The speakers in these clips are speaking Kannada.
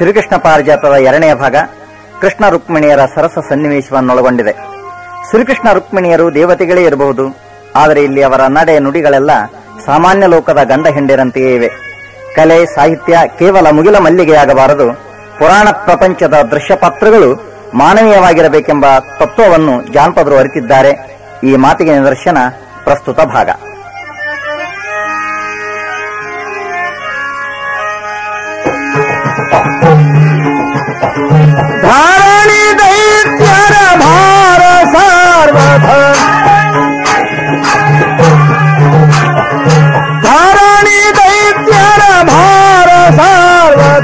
ಶ್ರೀಕೃಷ್ಣ ಪಾರಿಜಾತದ ಎರಡನೆಯ ಭಾಗ ಕೃಷ್ಣ ರುಕ್ಮಿಣಿಯರ ಸರಸ ಸನ್ನಿವೇಶವನ್ನೊಳಗೊಂಡಿದೆ ಶ್ರೀಕೃಷ್ಣ ರುಕ್ಮಿಣಿಯರು ದೇವತೆಗಳೇ ಇರಬಹುದು ಆದರೆ ಇಲ್ಲಿ ಅವರ ನಡೆ ನುಡಿಗಳೆಲ್ಲ ಸಾಮಾನ್ಯ ಲೋಕದ ಗಂಡ ಹೆಂಡಿರಂತೆಯೇ ಇವೆ ಕಲೆ ಸಾಹಿತ್ಯ ಕೇವಲ ಮುಗಿಲ ಮಲ್ಲಿಗೆಯಾಗಬಾರದು ಪುರಾಣ ಪ್ರಪಂಚದ ದೃಶ್ಯಪಾತ್ರಗಳು ಮಾನವೀಯವಾಗಿರಬೇಕೆಂಬ ತತ್ವವನ್ನು ಜಾನಪದರು ಅರಿತಿದ್ದಾರೆ ಈ ಮಾತಿಗೆ ನಿದರ್ಶನ ಪ್ರಸ್ತುತ ಭಾಗ ಧಾರಣಿ ದೈತ್ಯರ ಭಾರ ಸಾರ್ವಧ ಧಾರಣಿ ದೈತ್ಯರ ಭಾರ ಸಾರ್ವಧ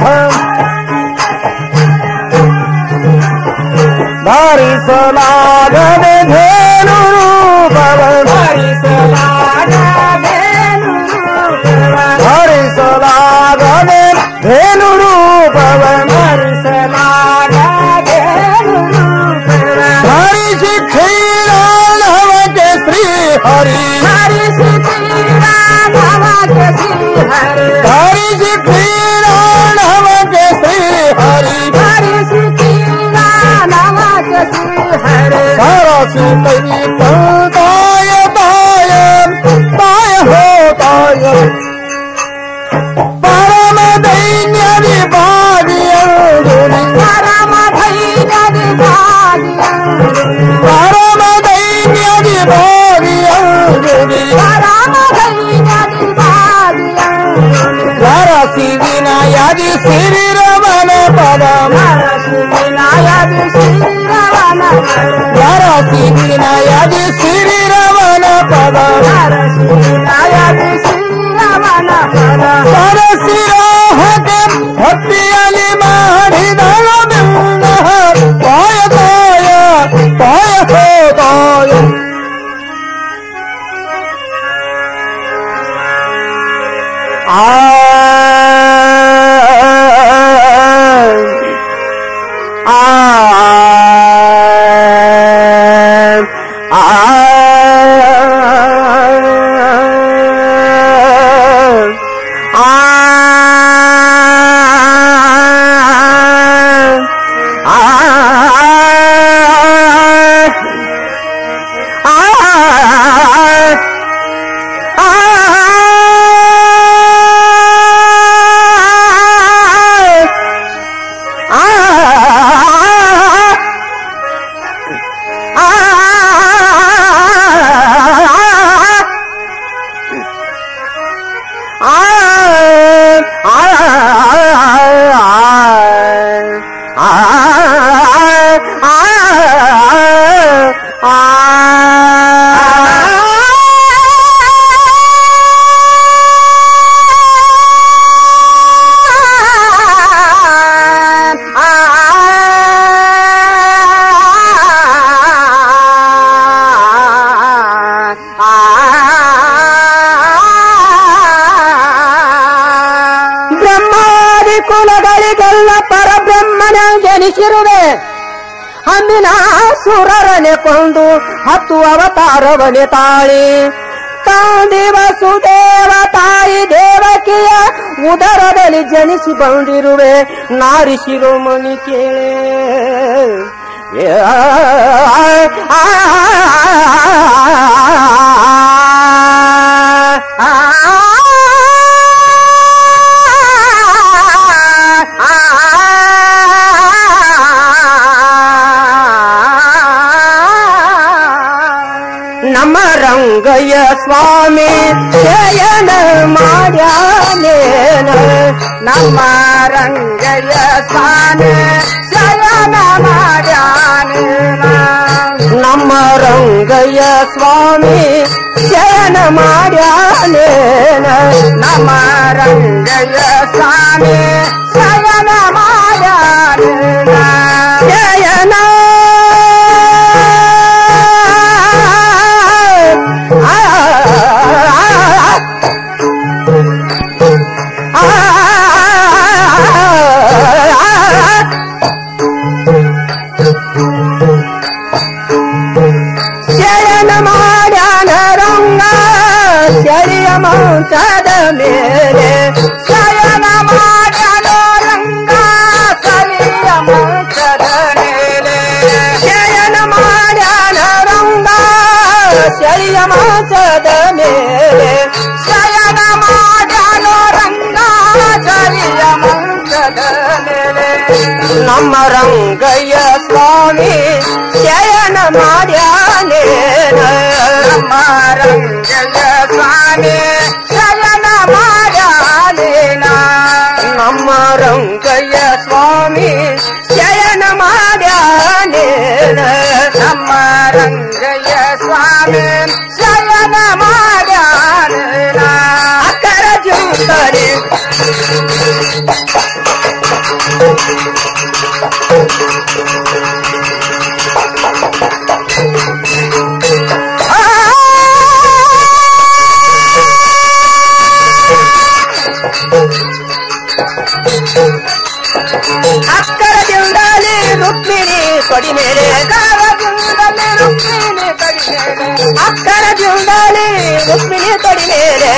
ಧಾರಿಸಲಾಗದೆ ಧೇನು ರೂಪವ ಧರಿಸಲಾಗದೆ ಧೇನು ರೂಪವ ಧರಿಸಿ ಕ್ಷೀರಾಣವಕ್ಕೆ ಶ್ರೀ ಹರಿ ಧರಿಸಿ ಕ್ಷೀರಾಣವಕ್ಕೆ ಶ್ರೀ ಹರಿ ಸರಸಿ ಕೈ ತಾಯ ತಾಯ ತಾಯ ಹೋ ತಾಯ ಪರಮ ದೈನ್ಯದಿ ಭಾಗಿಯಂದುನಿ ಪರಮ ದೈನ್ಯದಿ ಭಾಗಿಯಂದುನಿ ಸರಸಿ ವಿನಯದಿ ಸಿರಿರಮನ ಪದ ಸರಸಿ ವಿನಯದಿ ಸಿರಿರಮನ ಪದ ಸರಸಿರೋಹಕ್ಕೆ ಭಕ್ತಿಯಲ್ಲಿ ಮಾಡಿದಳ ಬಿಂದ ತಾಯ ತಾಯ ತಾಯ ಹೋ ತಾಯ ಬ್ರಹ್ಮಾದಿ ಕುಲಗಳಿಗೆಲ್ಲ ಪರಬ್ರಹ್ಮನ ಜನಿಸಿರುವೆ ಅಂದಿನ ಸುರರನೆ ಕೊಂದು ಹತ್ತು ಅವತಾರವನೆ ತಾಳಿ ತಾಂದಿವ ಸುದೇವ ತಾಯಿ ದೇವಕಿಯ ಉದರದಲ್ಲಿ ಜನಿಸಿ ಬಂದಿರುವೆ ನಾರಿ ಶಿರೋಮಣಿ ಕೇಳೆ ಏ, ಆ, ಆ, ಆ, ನಮ್ಮ ರಂಗಯ್ಯ ಸ್ವಾಮಿ ಶಯನ ಮಾಡ್ಯಾನೇನ ನಮ್ಮ ರಂಗಯ್ಯ ಸ್ವಾಮಿ ಶಯನ ಮಾಡ್ಯಾನೇನ ನಮ್ಮ ರಂಗಯ್ಯ ಸ್ವಾಮಿ ಶಯನ ಮಾಡ್ಯಾನೇನ ನಮ್ಮ ರಂಗಯ್ಯ ಸ್ವಾಮಿ ಶಯನ ಮಾಡ್ಯಾನೇನ ಶಯನ ಶಯನ ಮಾಡ್ಯಾನ ರಂಗ ಶರಿಯ ಮಂಚದ ಮೇಲೆ ಶಯನ ಮಾಡ್ಯಾನ ರಂಗ ಶಯನ ಮಾಡ್ಯಾನ ರಂಗ ಶರಿಯ ಮಾಸದ ಮೇಲೆ ಶಯನ ಮಾಡ್ಯಾನೋ ರಂಗ ಶರಿಯ ಮಂಚದ ಮೇಲೆ ನಮ್ಮ ರಂಗಯ್ಯ ಸ್ವಾಮಿ ಶಯನ ಮಾಡ್ಯಾನೆ ನಮ್ಮ ರಂಗಯ್ಯ ಸ್ವಾಮಿ ಶಯನ ಮಾಡ್ಯಾನೇನ ನಮ್ಮ ರಂಗಯ್ಯ ಸ್ವಾಮಿ ಶಯನ ಮಾಡ್ಯಾನೆ ನಮ್ಮ ರಂಗಯ್ಯ ಸ್ವಾಮಿ ಶಯನ ಮಾಡ್ಯಾನ ಅಕ್ಕರ ಜೀವನೆ ಅಕ್ಕರದಿಂದಲೇ ರುಕ್ಮಿಣಿ ಕೊಡಿ ಮೇಲೆ ಅಕ್ಕರದಿಂದಲೇ ರುಕ್ಮಿಣಿ ಕೊಡಿ ಮೇಲೆ ಅಕ್ಕರದಿಂದಲೇ ರುಕ್ಮಿಣಿ ಕೊಡಿ ಮೇಲೆ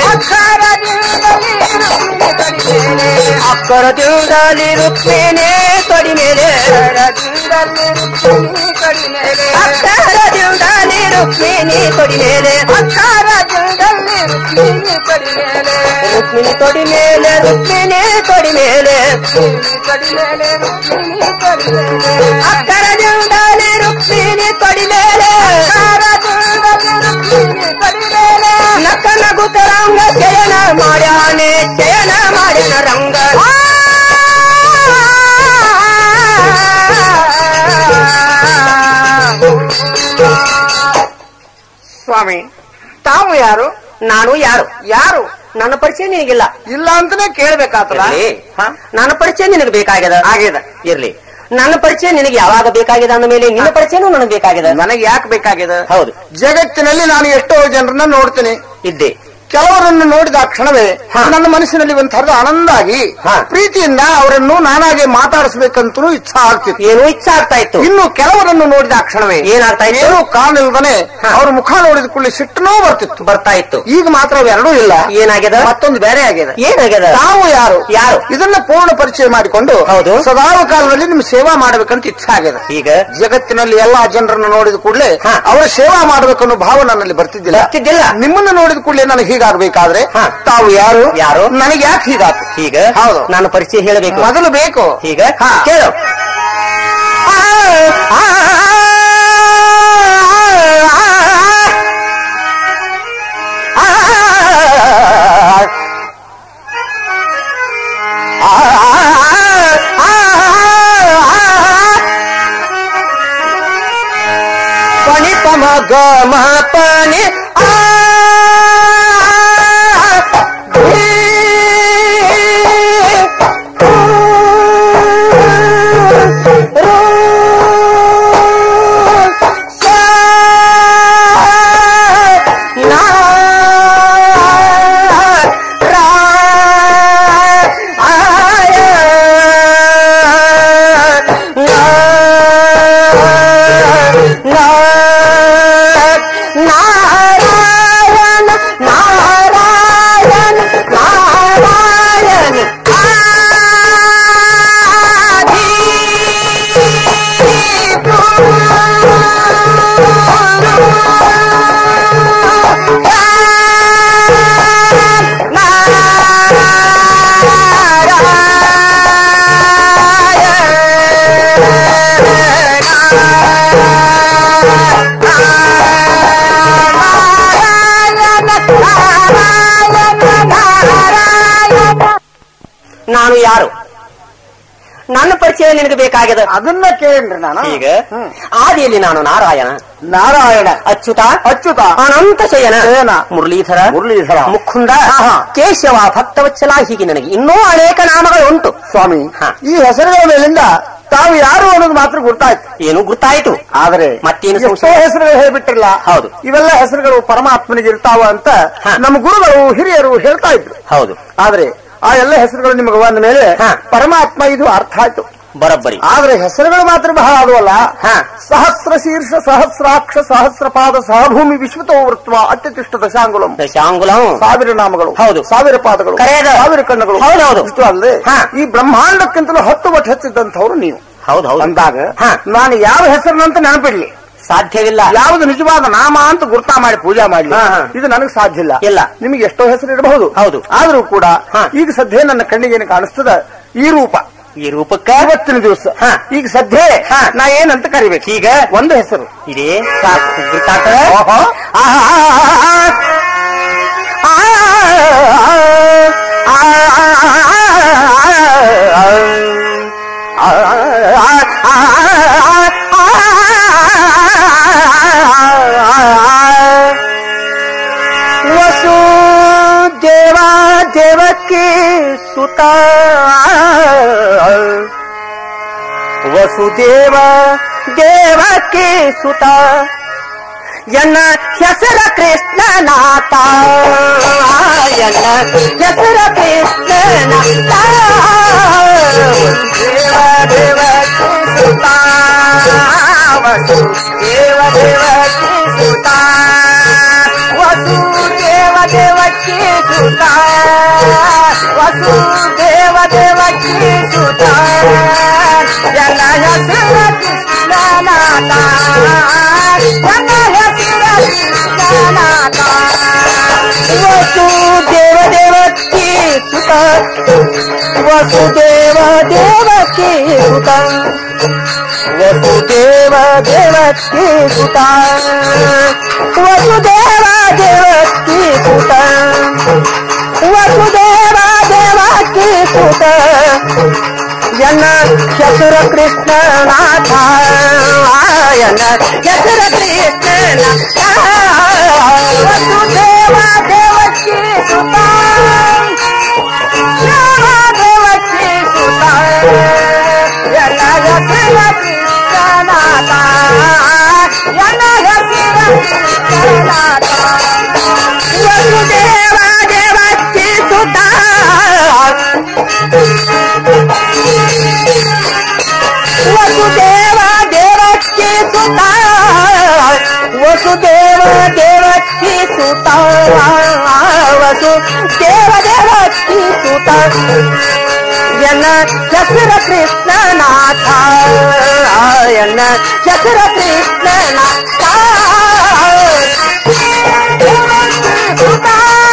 ಅಕ್ಕರದಿಂದಲೇ ರುಕ್ಮಿಣಿ ಕೊಡಿ ಮೇಲೆ ಅಕ್ಕರದಿಂದಲೇ ರುಕ್ಮಿಣಿ ಕೊಡಿ ಮೇಲೆ ಅಕ್ಕರದಿಂದಲೇ ರುಕ್ಮಿಣಿ ಕೊಡಿ ಮೇಲೆ ರುಕ್ಮಿಣಿ ಕೊಡಿ ಮೇಲೆ ರುಕ್ಮಿಣಿ ಕೊಡಿ ಮೇಲೆ ಅಕ್ಕರದಿಂದಲೇ ರುಕ್ಮಿಣಿ ಕೊಡಿ ಮೇಲೆ ನಕ್ಕ ನಗುತ್ತ ರಂಗ ಶಯನ ಮಾಡ್ಯಾನೆ ಶಯನ ಮಾಡ್ಯಾನ ರಂಗ ಸ್ವಾಮಿ ತಾವು ಯಾರು ನಾನು ಯಾರು ಯಾರು ನನ್ನ ಪರಿಚಯ ನಿನಗಿಲ್ಲ ಇಲ್ಲ ಅಂತಾನೆ ಕೇಳ್ಬೇಕಾತಲ್ಲ ಇರ್ಲಿ. ಹ? ನನ್ನ ಪರಿಚಯ ನಿನಗೆ ಬೇಕಾಗಿದೆ ಆಗಿದೆ ಇರ್ಲಿ ನನ್ನ ಪರಿಚಯ ನಿನಗೆ ಯಾವಾಗ ಬೇಕಾಗಿದೆ ಅಂದ ಮೇಲೆ ನಿನ್ನ ಪರಿಚಯನೂ ನನಗೆ ಬೇಕಾಗಿದೆ ನನಗೆ ಯಾಕೆ ಬೇಕಾಗಿದೆ ಹೌದು ಜಗತ್ತಿನಲ್ಲಿ ನಾನು ಎಷ್ಟೋ ಜನರನ್ನ ನೋಡ್ತೀನಿ ಇದ್ದೆ ಕೆಲವರನ್ನು ನೋಡಿದ ಆ ಕ್ಷಣವೇ ಹ. ನನ್ನ ಮನಸ್ಸಿನಲ್ಲಿ ಒಂದು ಥರದ ಆನಂದ ಆಗಿ ಹ. ಪ್ರೀತಿಯಿಂದ ಅವರನ್ನು ನಾನಾಗೆ ಮಾತಾಡಿಸ್ಬೇಕಂತೂ ಇಚ್ಛಾ ಆಗ್ತಿತ್ತು ಏನೋ ಇಚ್ಛೆ ಆಗ್ತಾ ಇತ್ತು ಇನ್ನು ಕೆಲವರನ್ನು ನೋಡಿದ ಆ ಕ್ಷಣವೇ ಏನಾಗ್ತಾ ಇತ್ತು? ಏನೂ ಕಾರಣ ಇಲ್ದನೆ ಹ. ಅವ್ರ ಮುಖ ನೋಡಿದ ಕೂಡಲೇ ಸಿಟ್ಟನೂ ಬರ್ತಿತ್ತು ಬರ್ತಾ ಇತ್ತು ಈಗ ಮಾತ್ರ ಅವೆರಡೂ ಇಲ್ಲ ಏನಾಗ್ಯದ ಮತ್ತೊಂದು ಬೇರೆ ಆಗಿದೆ ಏನಾಗ್ಯದ ತಾವು ಯಾರು ಯಾರು? ಇದನ್ನ ಪೂರ್ಣ ಪರಿಚಯ ಮಾಡಿಕೊಂಡು ಹೌದು. ಸದಾವ ಕಾಲದಲ್ಲಿ ನಿಮ್ ಸೇವಾ ಮಾಡಬೇಕಂತ ಇಚ್ಛೆ ಆಗಿದೆ ಈಗ ಜಗತ್ತಿನಲ್ಲಿ ಎಲ್ಲಾ ಜನರನ್ನು ನೋಡಿದ ಕೂಡಲೇ ಹ. ಅವರ ಸೇವಾ ಮಾಡಬೇಕನ್ನೋ ಭಾವ ನನ್ನಲ್ಲಿ ಬರ್ತಿದ್ದಿಲ್ಲ ಬರ್ತಿದ್ದಿಲ್ಲ. ನಿಮ್ಮನ್ನ ನೋಡಿದ ಕೂಡಲೇ ನನಗೆ ಹೀಗಾಗಬೇಕಾದ್ರೆ ಹ. ತಾವು ಯಾರು ಯಾರು? ನನಗೆ ಯಾಕೆ ಹೀಗಾತು ಈಗ ಹೌದು. ನನ್ನ ಪರಿಚಯ ಹೇಳಬೇಕು ಮೊದಲು ಬೇಕು ಈಗ ಹ. ಕೇಳು ಪನಿ ಪಮ ಗ ಮ ಪನಿ ಆ ಧೀ, ರೂ, ರೂ, ಸ, ನಾ, ರಾ, ಆಯ, ನಾ, ನಾ, ನಾರಾಯಣ ನಾರಾಯಣ ನಾರಾಯಣ ಆದಿ ನಾನು ಯಾರು ನನ್ನ ಪರಿಚಯ ನಿನಗೆ ಬೇಕಾಗಿದೆ ಅದನ್ನ ಕೇಳ್ರಿ ನಾನು ಈಗ ಹ್ಮ್. ಆದಿಯಲ್ಲಿ ನಾನು ನಾರಾಯಣ ನಾರಾಯಣ ಅಚ್ಯುತ ಅಚ್ಯುತ ಅನಂತ ಶಯನ ಶಯನ. ಮುರಳೀಧರ ಮುರಳೀಧರ. ಮುಖುಂದ ಆಹಾ. ಕೇಶವ ಭಕ್ತವತ್ಸಲ ಹೀಗೆ ನನಗೆ ಇನ್ನೂ ಅನೇಕ ನಾಮಗಳು ಉಂಟು ಸ್ವಾಮಿ ಹ. ಈ ಹೆಸರುಗಳ ಮೇಲಿಂದ ತಾವು ಯಾರು ಅನ್ನೋದು ಮಾತ್ರ ಗೊತ್ತಾಯ್ತು ಏನು ಗೊತ್ತಾಯಿತು ಆದ್ರೆ ಮತ್ತೇನು ಎಷ್ಟೋ ಸಂಶಯ? ಹೆಸರುಗಳು ಹೇಳ್ಬಿಟ್ಟಿರಲ್ಲ ಹೌದು. ಇವೆಲ್ಲ ಹೆಸರುಗಳು ಪರಮಾತ್ಮನಿಗೆ ಇರ್ತಾವ ಅಂತ ಹ. ನಮ್ಮ ಗುರುಗಳು ಹಿರಿಯರು ಹೇಳ್ತಾ ಇದ್ರು ಹೌದು ಆದ್ರೆ ಆ ಎಲ್ಲ ಹೆಸರುಗಳು ನಿಮಗೆ ಬಂದ ಮೇಲೆ ಹ. ಪರಮಾತ್ಮ ಇದು ಅರ್ಥ ಆಯ್ತು ಬರೋಬ್ಬರಿ ಆದ್ರೆ ಹೆಸರುಗಳು ಮಾತ್ರ ಬಹಳ ಆದವಲ್ಲ ಹ. ಸಹಸ್ರ ಶೀರ್ಷ ಸಹಸ್ರಾಕ್ಷ ಸಹಸ್ರಪಾದ ಸಹಭೂಮಿ ವಿಶ್ವತೋ ವೃತ್ವ ಅತ್ಯತಿಷ್ಠ ದಶಾಂಗುಲಂ ದಶಾಂಗುಲಂ ಸಾವಿರ ನಾಮಗಳು ಹೌದು. ಸಾವಿರ ಪಾದಗಳು ಕರೆಯದ. ಸಾವಿರ ಕಣ್ಣುಗಳು ಹೌದೌದು. ಇಷ್ಟು ಅಲ್ಲದೆ ಹ. ಈ ಬ್ರಹ್ಮಾಂಡಕ್ಕಿಂತಲೂ ಹತ್ತು ಪಟ್ಟು ಹೆಚ್ಚಿದ್ದಂಥವ್ರು ನೀವು ಹೌದು ಹೌದು ಅಂದಾಗ ಹಾ. ನಾನು ಯಾವ ಹೆಸರಿನಂತ ನೆನಪಿಡ್ಲಿ ಸಾಧ್ಯವಿಲ್ಲ ಯಾವುದು ನಿಜವಾದ ನಾಮ ಅಂತ ಗುರ್ತಾ ಮಾಡಿ ಪೂಜಾ ಮಾಡ್ಲಿ ಹಾ, ಹಾ. ಇದು ನನಗೆ ಸಾಧ್ಯ ಇಲ್ಲ ಇಲ್ಲ. ನಿಮಗೆ ಎಷ್ಟೋ ಹೆಸರು ಇರಬಹುದು ಹೌದು. ಆದ್ರೂ ಕೂಡ ಹಾ. ಈಗ ಸದ್ಯ ನನ್ನ ಕಣ್ಣಿಗೆ ಏನು ಕಾಣಿಸ್ತದ ಈ ರೂಪ ಈ ರೂಪಕ್ಕ ಇವತ್ತಿನ ದಿವಸ ಹಾ. ಈಗ ಸದ್ಯ ಹಾ. ನಾ ಏನಂತ ಕರಿಬೇಕು ಈಗ ಒಂದು ಹೆಸರು ಇದೇ ಸಾಕು ಗುರುತಾತ ಓಹೋ. ವಸು ದೇವ ದೇವಕ್ಕೆ ಸುತ ವಸುದೇವ ದೇವಕ್ಕೆ ಸುತ ಎನ್ನ ಹೆಸರ ಕೃಷ್ಣನಾಥ ಎನ್ನ ಹೆಸರ ಕೃಷ್ಣನಾಥ ದೇವ ದೇವಕ್ಕೆ ಸುತ ವಸುದೇವ ದೇವಕ್ಕೆ ಸುತ ವಸುದೇವ ದೇವಕ್ಕೆ ಸುತ ವಸುದೇವ ದೇವಕ್ಕೆ ಸುತ ಎನ್ನ ಹೆಸರ ಕೃಷ್ಣನಾಥ ಎನ್ನ ಹೆಸರ ಕೃಷ್ಣನಾಥ ವಸುದೇವ ದೇವಕ್ಕೆ ಸುತ ವಸುದೇವ ದೇವಕ್ಕೆ ಸುತ ವಸುದೇವ ದೇವಕ್ಕೆ ಸುತ ವಸುದೇವ ದೇವಕ್ಕೆ ಸುತ ವಸುದೇವ ದೇವಕ್ಕೆ ಸುತ ಎನ್ನ ಹೆಸರ ಕೃಷ್ಣನಾಥ ಎನ್ನ ಹೆಸರ ಕೃಷ್ಣನಾಥ ವಸುದೇವ ದೇವಕ್ಕೆ ಸುತ ದೇವ ದೇವಕ್ಕೆ ಸುತ ಎನ್ನ ಹೆಸರ ಕೃಷ್ಣನಾಥ ಎನ್ನ ಹೆಸರ ಕೃಷ್ಣನಾಥ ವಸುದೇವ ದೇವಕ್ಕೆ ಸುತ ವಸುದೇವ ದೇವಕ್ಕೆ ಸುತ ವಸುದೇವ ದೇವಕ್ಕೆ ಸುತ ವಸು ದೇವ ದೇವಕ್ಕೆ ಸುತ ಎನ್ನ ಹೆಸರ ಕೃಷ್ಣನಾಥ ಎನ್ನ ಹೆಸರ ಕೃಷ್ಣನಾಥ ಸುತ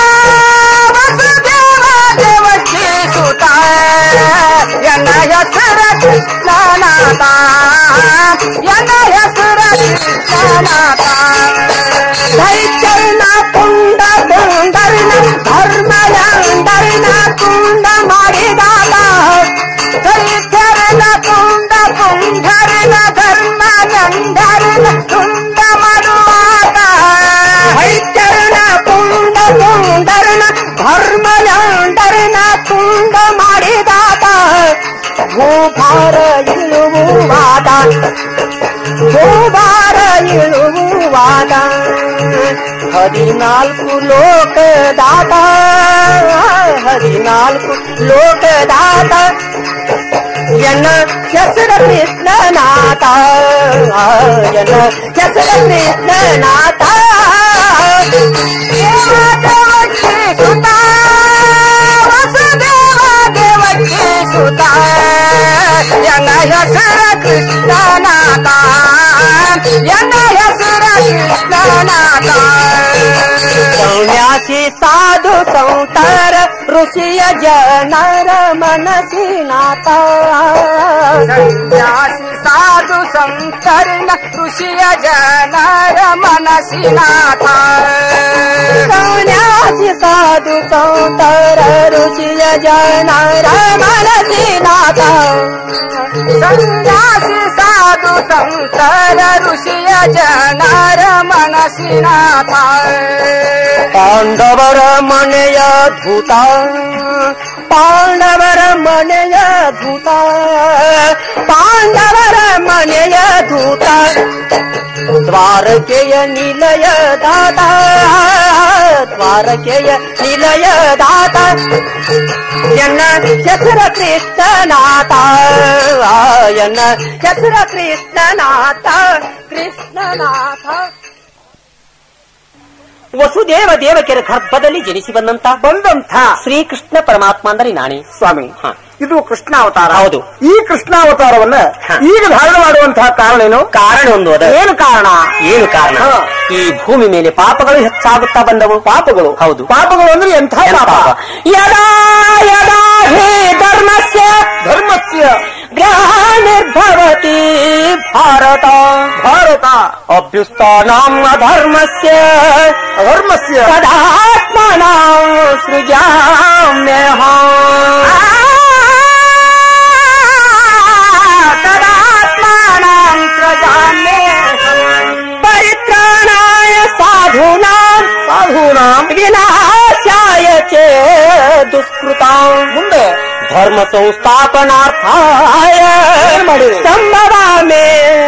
ವಸುದೇವ ದೇವಕ್ಕೆ ಸುತ ಎನ್ನ ಹೆಸರ ಕೃಷ್ಣನಾಥ ಎನ್ನ ಹೆಸರ ಕೃಷ್ಣನಾಥ ದೈತ್ಯರ್ನ ಪುಂಡ ಪುಂಡರ್ನ ಧರ್ಮಯಾಂಡರ್ನ ಕುಂಡ ಮಾಡಿದಾದ ದೈತ್ಯರ್ನ ಪುಂಡ ಪುಂಡರ್ನ ಧರ್ಮ ಗಂಧರ್ನ ಕುಂಡ ಮಾಡುವಾಗ ದೈತ್ಯರ್ನ ಪುಂಡ ಪುಂಡರ್ನ ಧರ್ಮಯಾಂಡರ್ನ ಕುಂಡ ಮಾಡಿದಾದ ಭೂಭಾರ ಇಳುವಾದ ಭೂಭಾರ ಇಳುವಾದ ಹದಿನಾಲ್ಕು ಲೋಕದಾತ ಹದಿನಾಲ್ಕು ಲೋಕದಾತ ಎನ್ನ ಹೆಸರ ಕೃಷ್ಣನಾಥ ಎನ್ನ ಹೆಸರ ಕೃಷ್ಣನಾಥ ದೇವಕ್ಕೆ ಸುತ ವಸುದೇವ ದೇವಕ್ಕೆ ಸುತ ಎನ್ನ ಹೆಸರ ಕೃಷ್ಣನಾಥ ಎನ್ನ ಹೆಸರ ಕೃಷ್ಣನಾಥ ಸೌನ್ಯಾಸಿ ಸಾಧು ಸಂತರ ಋಷಿಯ ಜನರ ಮನಸ್ಸಿನಾಥ ಸನ್ಯಾಸಿ ಸಾಧು ಸಂತರ್ನ ಋಷಿಯ ಜನರ ಮನಸ್ಸಿನಾಥ ಸನ್ಯಾಸಿ ಸಾಧು ಸಂತರ ಋಷಿಯ ಜನರ ಮನಸ್ಸಿನಾಥ ಸನ್ಯಾಸಿ ಸಾಧು ಸಂತರ ಋಷಿಯ ಜನರ ಮನಸ್ಸಿನಾಥ ಪಾಂಡವರ ಮನೆಯ ಧೂತ ಪಾಂಡವರ ಮನೆಯ ಧೂತ ಪಾಂಡವರ ಮನೆಯ ಧೂತ ದ್ವಾರಕೆಯ ನಿಲಯ ದಾತ ದ್ವಾರಕೆಯ ನಿಲಯ ದಾತ ಎನ್ನ ಹೆಸರ ಕೃಷ್ಣನಾಥ ಎನ್ನ ಹೆಸರ ಕೃಷ್ಣನಾಥ ಕೃಷ್ಣನಾಥ ವಸುದೇವ ದೇವಕಿಯರ ಗರ್ಭದಲ್ಲಿ ಜನಿಸಿ ಬಂದಂತ ಬಂದಂಥ ಶ್ರೀಕೃಷ್ಣ ಪರಮಾತ್ಮ ಅಂದರೆ ನಾನೇ ಸ್ವಾಮಿ ಹ. ಇದು ಕೃಷ್ಣಾವತಾರ ಹೌದು. ಈ ಕೃಷ್ಣಾವತಾರವನ್ನ ಹ. ಈಗ ಧಾರಣ ಮಾಡುವಂತಹ ಕಾರಣ ಏನು ಕಾರಣ ಒಂದು ಅದ ಏನು ಕಾರಣ ಏನು ಕಾರಣ ಹ. ಈ ಭೂಮಿ ಮೇಲೆ ಪಾಪಗಳು ಹೆಚ್ಚಾಗುತ್ತಾ ಬಂದವು ಪಾಪಗಳು ಹೌದು ಪಾಪಗಳು ಅಂದ್ರೆ ಎಂಥ ಎಂಥ ಪಾಪ ಪಾಪ? ಯದಾ ಯದಾ ಹೇ ಧರ್ಮಸ್ಯ ಧರ್ಮಸ್ಯ ಗ್ರಹನಿರ್ಭವತಿ ಭಾರತ ಭಾರತ ಅಭ್ಯುಸ್ಥಾನಾಂ ಅಧರ್ಮಸ್ಯ ಅಧರ್ಮಸ್ಯ ತದಾತ್ಮನಾಂ ಸೃಜಾಮ್ಯಹಂ ತದಾತ್ಮನಾಂ ಸೃಜಾಮ್ಯಹಂ ಪರಿತ್ರಾಣಾಯ ಸಾಧೂನಾಂ ಸಾಧೂನಾಂ ವಿನಾಶಾಯ ಚ ದುಷ್ಕೃತಾಂ ಮುಂದೆ ಧರ್ಮ ಸಂಸ್ಥಾಪನಾರ್ಥಾಯ ಮಾಡಿದೆ? ಸಂಭವಾಮೇ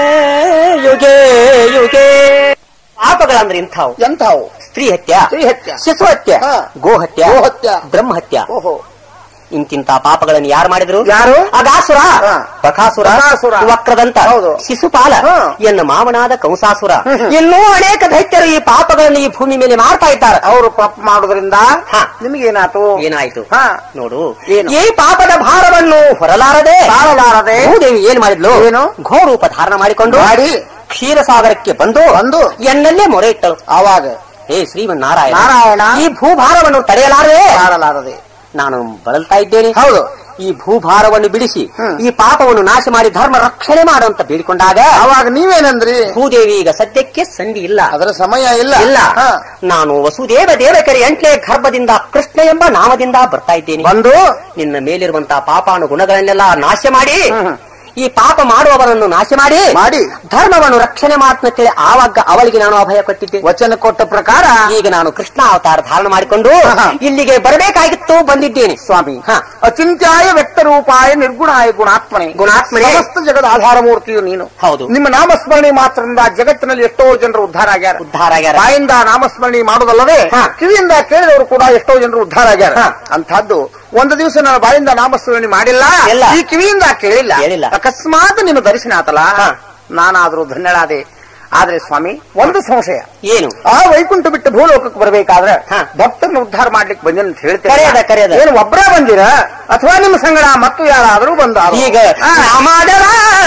ಯುಗೆ ಯುಗೆ ಪಾಪಗಳಂದ್ರೆ ಇಂಥವು ಎಂಥವು ಸ್ತ್ರೀ ಹತ್ಯ ಸ್ತ್ರೀ ಹತ್ಯ. ಶಿಶು ಹತ್ಯ ಹಾ. ಗೋಹತ್ಯ ಗೋಹತ್ಯ. ಬ್ರಹ್ಮಹತ್ಯ ಓಹೋ ಇಂತಿಂತ ಪಾಪಗಳನ್ನು ಯಾರು ಮಾಡಿದ್ರು ಯಾರು? ಅಗಾಸುರ ಹಾ. ಬಕಾಸುರ ಬಕಾಸುರ. ವಕ್ರದಂತ ಹೌದು. ಶಿಶುಪಾಲ ಹಾ. ಎನ್ನ ಮಾವನಾದ ಕಂಸಾಸುರ ಹ್ಮ್ ಹ್ಮ್. ಇನ್ನೂ ಅನೇಕ ದೈತ್ಯರು ಈ ಪಾಪಗಳನ್ನು ಈ ಭೂಮಿ ಮೇಲೆ ಮಾಡ್ತಾ ಇದ್ದಾರೆ ಅವರು ಪಾಪ ಮಾಡೋದ್ರಿಂದ ಹ. ನಿಮಗೇನಾತು ಏನಾಯ್ತು ಹ. ನೋಡು ಏನು? ಈ ಪಾಪದ ಭಾರವನ್ನು ಹೊರಲಾರದೆ ತಾಳಲಾರದೆ ಭೂದೇವಿ ಏನ್ ಮಾಡಿದ್ಲು ಏನು? ಘೋರೂಪ ಧಾರಣ ಮಾಡಿಕೊಂಡು ಮಾಡಿ ಕ್ಷೀರಸಾಗರಕ್ಕೆ ಬಂದು ಬಂದು ಎನ್ನಲ್ಲೇ ಮೊರೆ ಇಟ್ಟಳು ಆವಾಗ ಹೇ ಶ್ರೀಮನ್ನಾರಾಯಣ ನಾರಾಯಣ ಈ ಭೂಭಾರವನ್ನು ತಡೆಯಲಾರದೆ ತಾಳಲಾರದೆ ನಾನು ಬಳಲ್ತಾ ಇದ್ದೇನೆ ಹೌದು ಈ ಭೂಭಾರವನ್ನು ಬಿಡಿಸಿ ಹ್ಮ್. ಈ ಪಾಪವನ್ನು ನಾಶ ಮಾಡಿ ಧರ್ಮ ರಕ್ಷಣೆ ಮಾಡುವಂತ ಬೇಡಿಕೊಂಡಾಗ ಅವಾಗ ನೀವೇನಂದ್ರಿ ಭೂದೇವಿ ಈಗ ಸದ್ಯಕ್ಕೆ ಸಂಧಿ ಇಲ್ಲ ಅದರ ಸಮಯ ಇಲ್ಲ ಇಲ್ಲ ಹ. ನಾನು ವಸುದೇವ ದೇವಕರಿ ಎಂಟನೇ ಗರ್ಭದಿಂದ ಕೃಷ್ಣ ಎಂಬ ನಾಮದಿಂದ ಬರ್ತಾ ಇದ್ದೇನೆ ಬಂದು ನಿನ್ನ ಮೇಲಿರುವಂತಹ ಪಾಪಾನು ಗುಣಗಳನ್ನೆಲ್ಲ ನಾಶ ಮಾಡಿ ಹ್ಮ್. ಈ ಪಾಪ ಮಾಡುವವರನ್ನು ನಾಶ ಮಾಡಿ ಮಾಡಿ ಧರ್ಮವನ್ನು ರಕ್ಷಣೆ ಮಾಡ್ತೇಳಿ ಆವಾಗ ಅವಳಿಗೆ ನಾನು ಅಭಯ ಕೊಟ್ಟಿದ್ದೆ ವಚನ ಕೊಟ್ಟ ಪ್ರಕಾರ ಈಗ ನಾನು ಕೃಷ್ಣ ಅವತಾರ ಧಾರಣ ಮಾಡಿಕೊಂಡು ಹಾ. ಇಲ್ಲಿಗೆ ಬರಬೇಕಾಗಿತ್ತು ಬಂದಿದ್ದೇನೆ ಸ್ವಾಮಿ ಹ. ಅಚಿಂತ್ಯಾಯ ವ್ಯಕ್ತ ರೂಪಾಯ ನಿರ್ಗುಣಾಯ ಗುಣಾತ್ಮನೆ ಗುಣಾತ್ಮನೆ. ಸಮಸ್ತ ಜಗದ ಆಧಾರ ಮೂರ್ತಿಯು ನೀನು ಹೌದು. ನಿಮ್ಮ ನಾಮಸ್ಮರಣೆ ಮಾತ್ರದಿಂದ ಜಗತ್ತಿನಲ್ಲಿ ಎಷ್ಟೋ ಜನರು ಉದ್ಧಾರ ಆಗ್ಯಾರ ಉದ್ಧಾರ ಆಗ್ಯಾರ ಬಾಯಿಂದ ನಾಮಸ್ಮರಣೆ ಮಾಡುವುದಲ್ಲದೆ ಹ. ಕಿವಿಯಿಂದ ಕೇಳಿದವರು ಕೂಡ ಎಷ್ಟೋ ಜನರು ಉದ್ಧಾರ ಆಗ್ಯಾರ ಹ. ಅಂತಹದ್ದು ಒಂದು ದಿವಸ ನಾನು ಬಾಯಿಂದ ನಾಮಸ್ಮರಣೆ ಮಾಡಿಲ್ಲ ಇಲ್ಲ. ಈ ಕಿವಿಯಿಂದ ಕೇಳಿಲ್ಲ ಕೇಳಿಲ್ಲ. ಅಕಸ್ಮಾತ್ ನಿನ್ನ ದರ್ಶನ ಆತಲ್ಲ ಹ. ನಾನಾದ್ರೂ ಧನ್ಯಳಾದೆ ಆದ್ರೆ ಸ್ವಾಮಿ ಒಂದು ಸಂಶಯ ಏನು ಆ ವೈಕುಂಠ ಬಿಟ್ಟು ಭೂಲೋಕಕ್ಕೆ ಬರಬೇಕಾದ್ರೆ ಹ. ಭಕ್ತರನ್ನ ಉದ್ಧಾರ ಮಾಡ್ಲಿಕ್ಕೆ ಬಂದ ಅಂತ ಕರೆಯದ, ಹೇಳ್ತೇನೆ ಕರೆಯದ. ಏನು ಒಬ್ಬರೇ ಬಂದಿರ ಅಥವಾ ನಿಮ್ಮ ಸಂಗಡ ಮತ್ತು ಯಾರಾದರೂ ಬಂದ ಈಗ ನಾಮಾದವ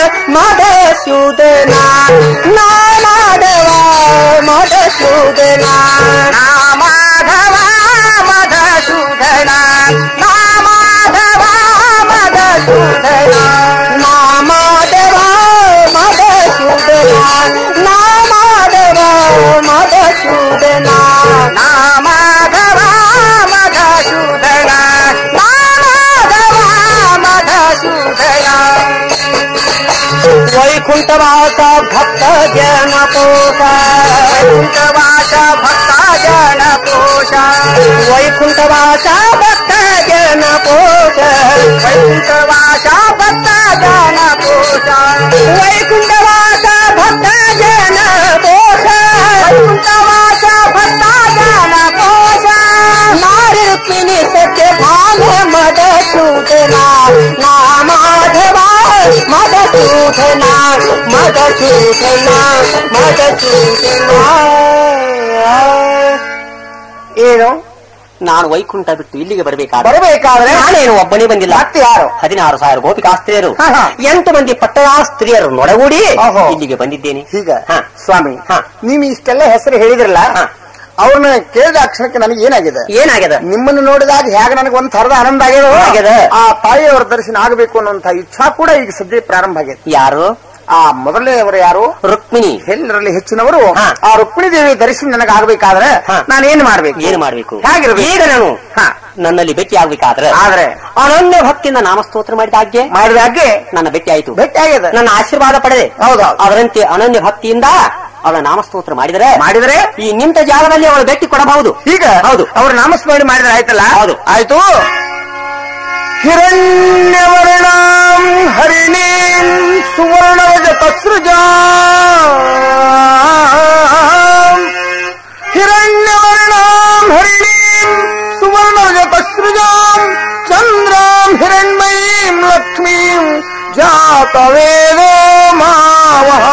ಮಧುಸೂದನ ನಾಮಾದವ ಮಧುಸೂದನ ನಾಮಾಧವ ಮಧುಸೂದನ ನಾಮಾಧವ ಮಧುಸೂದನ ನಾಮಾದವ ಮಧುಸೂದನ ನಾಮಾದವ ಮಧುಸೂದನ ನಾಮಾದವ ಮಧುಸೂದನ ನಾಮಾದವ ಮಧುಸೂದನ ವೈಕುಂಠವಾಸ ಭಕ್ತ ಜನ ಪೋಷ ವೈಕುಂಠವಾಸ ಭಕ್ತ ಜನ ಪೋಷ ವೈಕುಂಠವಾಸ ಭಕ್ತ ಜನ ಪೋಷ ವೈಕುಂಠವಾಸ ಭಕ್ತ ಜನ ಪೋಷ ವೈಕುಂಠವಾಸ ಭಕ್ತ ಜನ ಪೋಷ ವೈಕುಂಠವಾಸ ಭಕ್ತ ಜನ ಪೋಷ ನಾರಿ ರುಕ್ಮಿಣಿ ಸತ್ಯ ಭಾವ ಮದ ಸೂಚನ ನಾಮಾಧವ ಮಧುಸೂದನ ಮಧುಸೂದನ ಮಧುಸೂದನ ಏನು ನಾನು ವೈಕುಂಠ ಬಿಟ್ಟು ಇಲ್ಲಿಗೆ ಬರಬೇಕಾದ್ರೆ ಬರಬೇಕಾದ್ರೆ ನಾನೇನು ಒಬ್ಬನೇ ಬಂದಿಲ್ಲ ಮತ್ತೆ ಯಾರು ಹದಿನಾರು ಸಾವಿರ ಗೋಪಿಕಾ ಸ್ತ್ರೀಯರು ಹ, ಹ. ಎಂಟು ಮಂದಿ ಪಟ್ಟಣ ಸ್ತ್ರೀಯರು ನೊಡಗೂಡಿ ಓಹೋ. ಇಲ್ಲಿಗೆ ಬಂದಿದ್ದೇನೆ ಹೀಗ ಹ. ಸ್ವಾಮಿ ಹ. ನೀವು ಇಷ್ಟೆಲ್ಲ ಹೆಸರು ಹೇಳಿದ್ರಲ್ಲ ಹ. ಅವ್ರನ್ನ ಕೇಳಿದ ಅಕ್ಷರಕ್ಕೆ ನನಗೆ ಏನಾಗಿದೆ ಏನಾಗ್ಯದ ನಿಮ್ಮನ್ನು ನೋಡಿದಾಗ ಹೇಗೆ ನನಗೆ ಒಂದ್ ಥರದ ಆನಂದ ಆಗ್ಯದ ಆಗ್ಯದ. ಆ ತಾಯಿಯವರ ದರ್ಶನ ಆಗಬೇಕು ಅನ್ನುವಂತ ಇಚ್ಛಾ ಕೂಡ ಈಗ ಸದ್ಯ ಪ್ರಾರಂಭ ಆಗಿದೆ ಯಾರು ಆ ಮೊದಲನೆಯವರು ಯಾರು ರುಕ್ಮಿಣಿ ಎಲ್ಲರಲ್ಲಿ ಹೆಚ್ಚಿನವರು ಹಾ. ಆ ರುಕ್ಮಿಣಿ ದೇವಿ ದರ್ಶನ ನನಗೆ ಆಗ್ಬೇಕಾದ್ರೆ ಹಾ. ನಾನೇನ್ ಮಾಡ್ಬೇಕು ಏನು ಮಾಡ್ಬೇಕು ಹೇಗಿರ್ಬೇಕು? ಈಗ ನಾನು ಹಾ. ನನ್ನಲ್ಲಿ ಭೇಟಿ ಆಗ್ಬೇಕಾದ್ರೆ ಆದ್ರೆ ಅನನ್ಯ ಭಕ್ತಿಯಿಂದ ನಾಮಸ್ತೋತ್ರ ಮಾಡಿದ ಹಾಗೆ ಮಾಡಿದಾಗೆ ನನ್ನ ಭೇಟಿ ಆಯ್ತು ಭೇಟಿ ಆಗಿದೆ ನನ್ನ ಆಶೀರ್ವಾದ ಪಡೆದೆ ಹೌದು ಅದರಂತೆ ಅನನ್ಯ ಭಕ್ತಿಯಿಂದ ಅವಳ ನಾಮಸ್ತೋತ್ರ ಮಾಡಿದರೆ ಮಾಡಿದ್ರೆ ಈ ನಿಂತ ಜಾಗದಲ್ಲಿ ಅವಳು ಭೇಟಿ ಕೊಡಬಹುದು ಈಗ ಹೌದು. ಅವ್ರ ನಾಮಸ್ಮರಣೆ ಮಾಡಿದ್ರೆ ಆಯ್ತಲ್ಲ ಹೌದು. ಆಯ್ತು ಹಿರಣ್ಯವರ್ಣಾಂ ಹರಿಣೀಂ ಸುವರ್ಣವಜ ತಸೃಜಾ ಹಿರಣ್ಯವರ್ಣಾಂ ಹರಿಣೀಂ ಸುವರ್ಣವಜ ತಸೃಜಾಂ ಚಂದ್ರಾಂ ಹಿರಣ್ಮಯೀಂ ಲಕ್ಷ್ಮೀಂ ಜಾತವೇದೋ ಮಾವಹ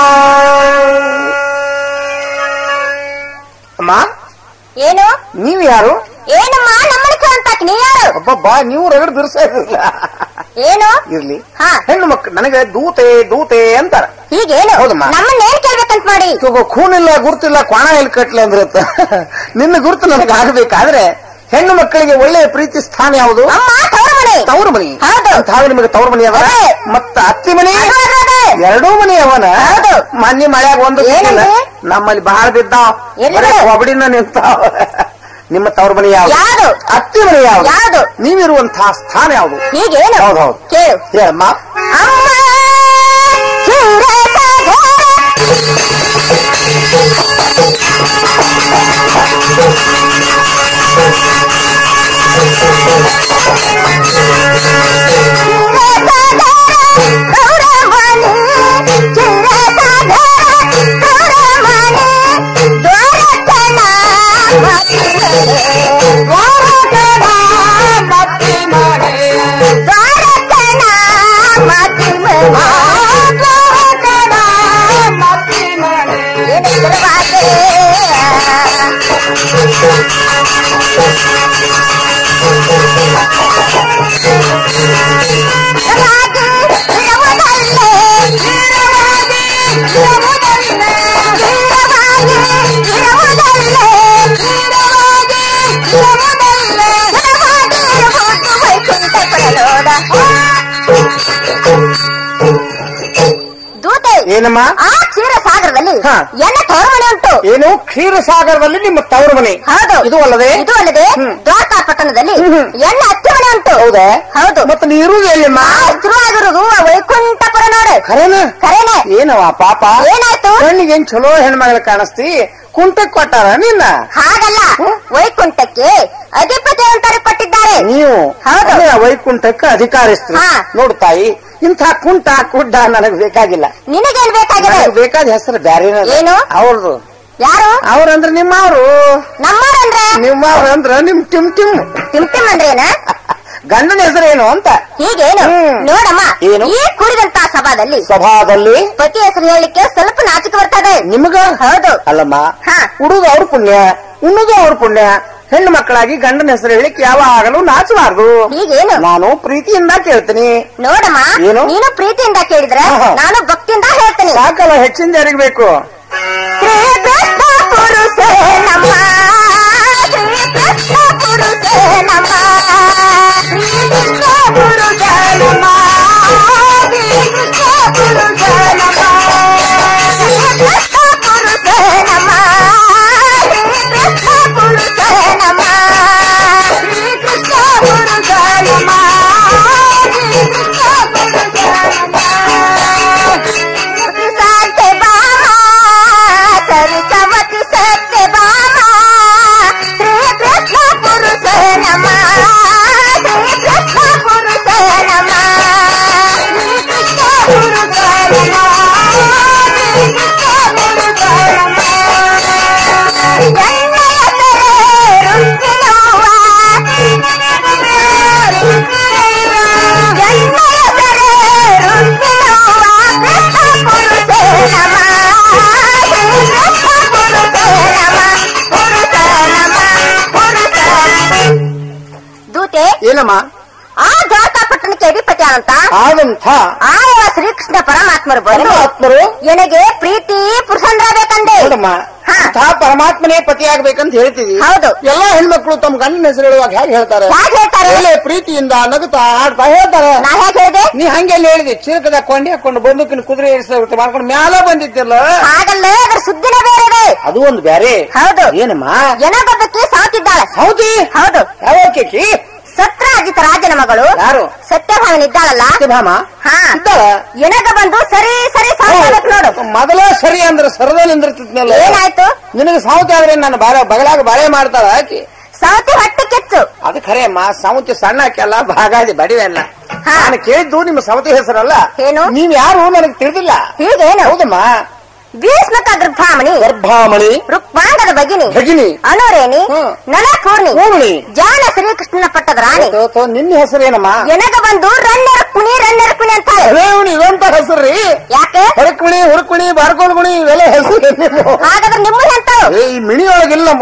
ಅಮ್ಮ ಏನು ನೀವು ಯಾರು ಏನಮ್ಮ ನಮ್ಮನೆ ಕೇಳ್ತಾಕ್ ನೀ ಯಾರು ಅಬ್ಬಬ್ಬಾ ನೀವು ರಗಡ್ ಬಿರ್ಸ ಇರಲಿಲ್ಲ ಏನು ಇರ್ಲಿ ಹಾ. ಹೆಣ್ಣು ಮಕ್ಕಳು ನನಗೆ ದೂತೆ ದೂತೆ ಅಂತಾರ ಹೀಗೇನು ಹೌದಮ್ಮ. ನಮ್ಮನ್ನ ಏನ್ ಕೇಳ್ಬೇಕಂತ ಮಾಡಿ ಇವಾಗ ಖೂನಿಲ್ಲ ಗುರುತಿಲ್ಲ ಕ್ವಾಣ ಎಲ್ಲಿ ಕಟ್ಲೆ ಅಂದ್ರೆ ನಿನ್ನ ಗುರುತು ನನಗೆ ಆಗಬೇಕಾದ್ರೆ ಹೆಣ್ಣು ಮಕ್ಕಳಿಗೆ ಒಳ್ಳೆಯ ಪ್ರೀತಿ ಸ್ಥಾನ ಯಾವುದು ಅಮ್ಮ ತವರು ಮನೆ ತವರು ಮನಿ ಹೌದು. ತಾವು ನಿಮಗೆ ತವರು ಮನಿ ಅದ ಅದೇ. ಮತ್ತ ಅತ್ತಿ ಮನಿ ಅದು ಅದು ಅದೇ. ಎರಡೂ ಮನಿ ಅವನ ಹೌದು. ಮನ್ನಿ ಮಳ್ಯಾಗ ಒಂದು ಏನಂದ್ರೆ? ಸಿಕ್ಕಿಲ್ಲ. ನಮ್ಮಲ್ಲಿ ಬಹಳ ಬಿದ್ದಾವ್ ಎಲ್ಲಿ? ಬರೀ ಒಬಡಿನ ನಿಂತಾವ ನಿಮ್ಮ ತವರು ಮನಿ ಯಾವ್ದು ಯಾವುದು ಅತ್ತಿ ಮನಿ ಯಾವ್ದು ಯಾವುದು? ನೀವಿರುವಂತಹ ಸ್ಥಾನ ಯಾವುದು ಹೀಗೇನು ಹೌದು, ಹೌದು. ಕೇಳು ಹೇಳಮ್ಮ ಅಮ್ಮ ಚಿರಸಧರ ದೂತೆ ಏನಮ್ಮ ಆ ಕ್ಷೀರ ಸಾಗರದಲ್ಲಿ ಹಾ. ಎಲ್ಲ ತೋರಮಣೆ ಉಂಟು ಏನು ಕ್ಷೀರಸಾಗರದಲ್ಲಿ ನಿಮ್ಮ ತವರು ಮನೆ ಹೌದು ಇದು ಅಲ್ಲದೆ ಇದು ಅಲ್ಲದೆ ಹ್ಮ್. ದ್ವಾರಕಾ ಪಟ್ಟಣದಲ್ಲಿ ಹ್ಮ್, ಹ್ಮ್. ಎಲ್ಲ ಹತ್ತಿ ಮನೆ ಉಂಟು ಹೌದಾ ಹೌದು ಮತ್ತೆ ನೀರು ಎಲ್ಲಿಮ್ಮ ಶುರುವಾಗಿರುವುದು ವೈಕುಂಠಪುರ ನೋಡು ಖರೇನ ಖರೇನೆ ಏನವ ಪಾಪ ಏನಾಯ್ತು ಹೆಣ್ಣಿಗೆ ಏನ್ ಚಲೋ ಹೆಣ್ಮಗಳು ಕಾಣಿಸ್ತಿ ಕುಂಟಕ್ ಕೊಟ್ಟಾರ ನಿನ್ನ ಹಾಗಲ್ಲ ವೈಕುಂಠಕ್ಕೆ ಅಧಿಪತಿ ಅಂತಾರೆ ಕೊಟ್ಟಿದ್ದಾರೆ ನೀವು ಹೌದು. ಅಂದ್ರೆ ವೈಕುಂಠಕ್ಕೆ ಅಧಿಕಾರಿಸ್ತ್ರಿ ಹಾ. ನೋಡು ತಾಯಿ ಇಂಥ ಕುಂಟ ಕುಡ್ಡ ನನಗ್ ಬೇಕಾಗಿಲ್ಲ ನಿನಗೇನ್ ಬೇಕಾಗಿದೆ ನನಗ್ ಬೇಕಾದ ಹೆಸರು ಬ್ಯಾರೆ ಏನು? ಅವ್ರದು ಯಾರು ಅವ್ರಂದ್ರ ನಿಮ್ಮವ್ರು ನಮ್ಮವ್ರಂದ್ರೆ ನಿಮ್ಮವ್ರ ಅಂದ್ರ ನಿಮ್ ಟಿಮ್ ಟಿಮ್ ತಿಮ್ ತಿಮ್ ಅಂದ್ರೇನ ಗಂಡನ ಹೆಸರೇನು ಅಂತ ಹೀಗೇನು ಹ್ಮ್. ನೋಡಮ್ಮ ಏನು? ಈ ಕೂಡಿದಂತ ಸಭಾದಲ್ಲಿ ಸಭಾದಲ್ಲಿ ಪತಿ ಹೆಸರು ಹೇಳಲಿಕ್ಕೆ ಸ್ವಲ್ಪ ನಾಚಿಕೆ ಬರ್ತದೆ ನಿಮಗ ಹೌದು ಅಲ್ಲಮ್ಮ ಹಾ. ಹುಡುಗ ಅವ್ರ ಪುಣ್ಯ ಉಣ್ಣುದು ಅವ್ರ ಪುಣ್ಯ ಹೆಣ್ಣು ಮಕ್ಕಳಾಗಿ ಗಂಡನ ಹೆಸರು ಹೇಳಿಕ್ ಯಾವಾಗಲೂ ನಾಚಬಾರ್ದು ಹೀಗೇನು ನಾನು ಪ್ರೀತಿಯಿಂದ ಕೇಳ್ತೀನಿ ನೋಡಮ್ಮ ಏನು? ನೀನು ಪ್ರೀತಿಯಿಂದ ಕೇಳಿದ್ರೆ ಆಹಾ. ನಾನು ಭಕ್ತಿಯಿಂದ ಹೇಳ್ತೀನಿ ಸಾಕಲ್ಲ ಹೆಚ್ಚಿಂದ ಯಾರಿಗ್ ಬೇಕು ಶ್ರೀಕೃಷ್ಣ ಪುರುಷೇ ನಮ್ಮ ಶ್ರೀಕೃಷ್ಣ ಪುರುಷೇ ನಮ್ಮ ಶ್ರೀಕೃಷ್ಣ ಪುರುಷ ನಮ್ಮ ಶ್ರೀಕೃಷ್ಣ ಪುರುಷ ನಮ್ಮ ಶ್ರೀಕೃಷ್ಣ ಪುರುಷ ನಮ್ಮ ಶ್ರೀಕೃಷ್ಣ ಪುರುಷ ನಮ್ಮ ಶ್ರೀಕೃಷ್ಣ ಪುರುಷ ನಮ್ಮ ಶ್ರೀಕೃಷ್ಣ ಪುರುಷ ಸತ್ಯಭಾಮ ಸರಸ್ವತಿ ಸತ್ಯಭಾಮ ಶ್ರೀಕೃಷ್ಣ ಪುರುಷ ನಮ ಶ್ರೀಕೃಷ್ಣ ಪುರುಷ ನಮ ಶ್ರೀಕೃಷ್ಣ ಪುರುಷ ನಮ ಶ್ರೀಕೃಷ್ಣ ಪುರುಷ ನಮ ಎಣ್ಣೆಯ ತೆರೆ ರುಕ್ಕಿನವ್ವ ಎಣ್ಣೆಯ ತೆರೆ ರುಕ್ಕಿನವ್ವ ಕೃಷ್ಣ ಪುರುಷ ನಮ ಶ್ರೀಕೃಷ್ಣ ಪುರುಷ ನಮ ಪುರುಷ ನಮ ಪುರುಷ ದೂತೆ ಏನಮ್ಮ ಆ ದ್ವಾರಕಾ ಪಟ್ಟಣಕ್ಕೆ ಅಧಿಪತಿ ಅಂತ ಆದಂಥ ಆಯವ ಶ್ರೀಕೃಷ್ಣ ಪರಮಾತ್ಮರು ಬಂದು ಪರಮಾತ್ಮರು ನನಗೆ ಪ್ರೀತಿ ಪುರುಷಂದ್ರ ಬೇಕಂದೆ ನೋಡಮ್ಮ ಹಾ. ಅಂಥ ಪರಮಾತ್ಮನೇ ಪತಿ ಆಗ್ಬೇಕಂತ ಹೇಳ್ತೀವಿ ಹೌದು. ಎಲ್ಲಾ ಹೆಣ್ಮಕ್ಳು ತಮ್ಮ ಗಂಡನ ಹೆಸರು ಹೇಳುವಾಗ ಹೇಗೆ ಹೇಳ್ತಾರೆ ಯಾಕೆ ಹೇಳ್ತಾರೆ ಒಳ್ಳೆ ಪ್ರೀತಿಯಿಂದ ನಗುತ್ತಾ ಆಡ್ತಾ ಹೇಳ್ತಾರೆ ನಾ ಹೇಗೆ ಹೇಳಿದೆ ನೀ ಹಂಗೆಲ್ಲ ಹೇಳಿದೆ ಚಿರಕದ ಕೊಂಡಿ ಹಾಕೊಂಡು ಬಂದೂಕಿನ ಕುದುರೆ ಏರಿಸ ಮಾಡ್ಕೊಂಡು ಮ್ಯಾಲ ಬಂದಿದ್ದಿಲ್ಲ ಹಾಗಲ್ಲ ಅದ್ರ ಸುದ್ದಿನ ಬೇರೆ ಇದೆ ಅದು ಒಂದು ಬೇರೆ ಹೌದು ಏನಮ್ಮ ಏನಗೊಬ್ಬಕ್ಕೆ ಸಾಕಿದ್ದಾಳೆ ಹೌದಿ ಹೌದು ಯಾವಕ್ಕಿ ಸತ್ರಾಜಿತ ರಾಜನ ಮಗಳು ಯಾರು ಸತ್ಯಭಾಮನ್ ಇದ್ದಾಳಲ್ಲ ಸತ್ಯಭಾಮ ಹಾ ಇದ್ದಾಳ ಎನಗ ಬಂದು ಸರಿ ಸರಿ ಸಾಕಾಗತ್ ನೋಡು ಮೊದಲ ಸರಿ ಅಂದ್ರೆ ಸರದಲ್ಲಿ ನಿಂದಿರ್ತಿದ್ನಲ್ಲ ಏನಾಯ್ತು ನಿನಗೆ ಸಾವುತಿ ಆದ್ರೆ ನಾನು ಬಾಳೆ ಬಗಲಾಗ ಬಾಳೆ ಮಾಡ್ತಾಳ ಆಕಿ ಸೌತಿ ಹೊಟ್ಟೆ ಕೆಚ್ಚು ಅದು ಖರೆ ಅಮ್ಮ ಸಾವುತಿ ಸಣ್ಣ ಹಾಕಲ್ಲ ಭಾಗಾದಿ ಬಡಿವೆಲ್ಲ ಹಾ. ನಾನು ಕೇಳಿದ್ದು ನಿಮ್ಮ ಸವತಿ ಹೆಸರಲ್ಲ ಏನು? ನೀವ್ ಯಾರು ನನಗೆ ತಿಳಿದಿಲ್ಲ ಹೀಗೇನು ಹೌದಮ್ಮ ಭೀಷ್ಮಕ ಗರ್ಭಾಮಣಿ ಗರ್ಭಾಮಣಿ ರುಕ್ಮಾಂಗದ ಭಗಿನಿ ಭಗಿನಿ ಅನುರೇಣಿ ಹ್ಮ್. ನಳಪೂರ್ಣಿ ಪೂರ್ಣಿ ಜಾನ ಶ್ರೀಕೃಷ್ಣನ ಪಟ್ಟದ ರಾಣಿ ತೋ, ತೋ, ನಿನ್ನ ಹೆಸರೇನಮ್ಮ ಎನಗ ಬಂದು ರಣ್ಣರ ಕುಣಿ ರಣ್ಣರ ಕುಣಿ ಅಂತಾರೆ ಅದೇವಣಿ ಇವಂತ ಹೆಸರ್ರಿ ಯಾಕೆ ಹೊರಕುಣಿ ಹುರುಕುಣಿ ಬಾರ್ಕೋಲ್ಗುಣಿ ಇವೆಲ್ಲ ಹೆಸರು ನೀವು ಹಾಗಾದ್ರೆ ನಿಮ್ಮ ಎಂತಾವು ಏ ಈ ಮಿಣಿ ಒಳಗಿಲ್ಲ ನಮ್ಮ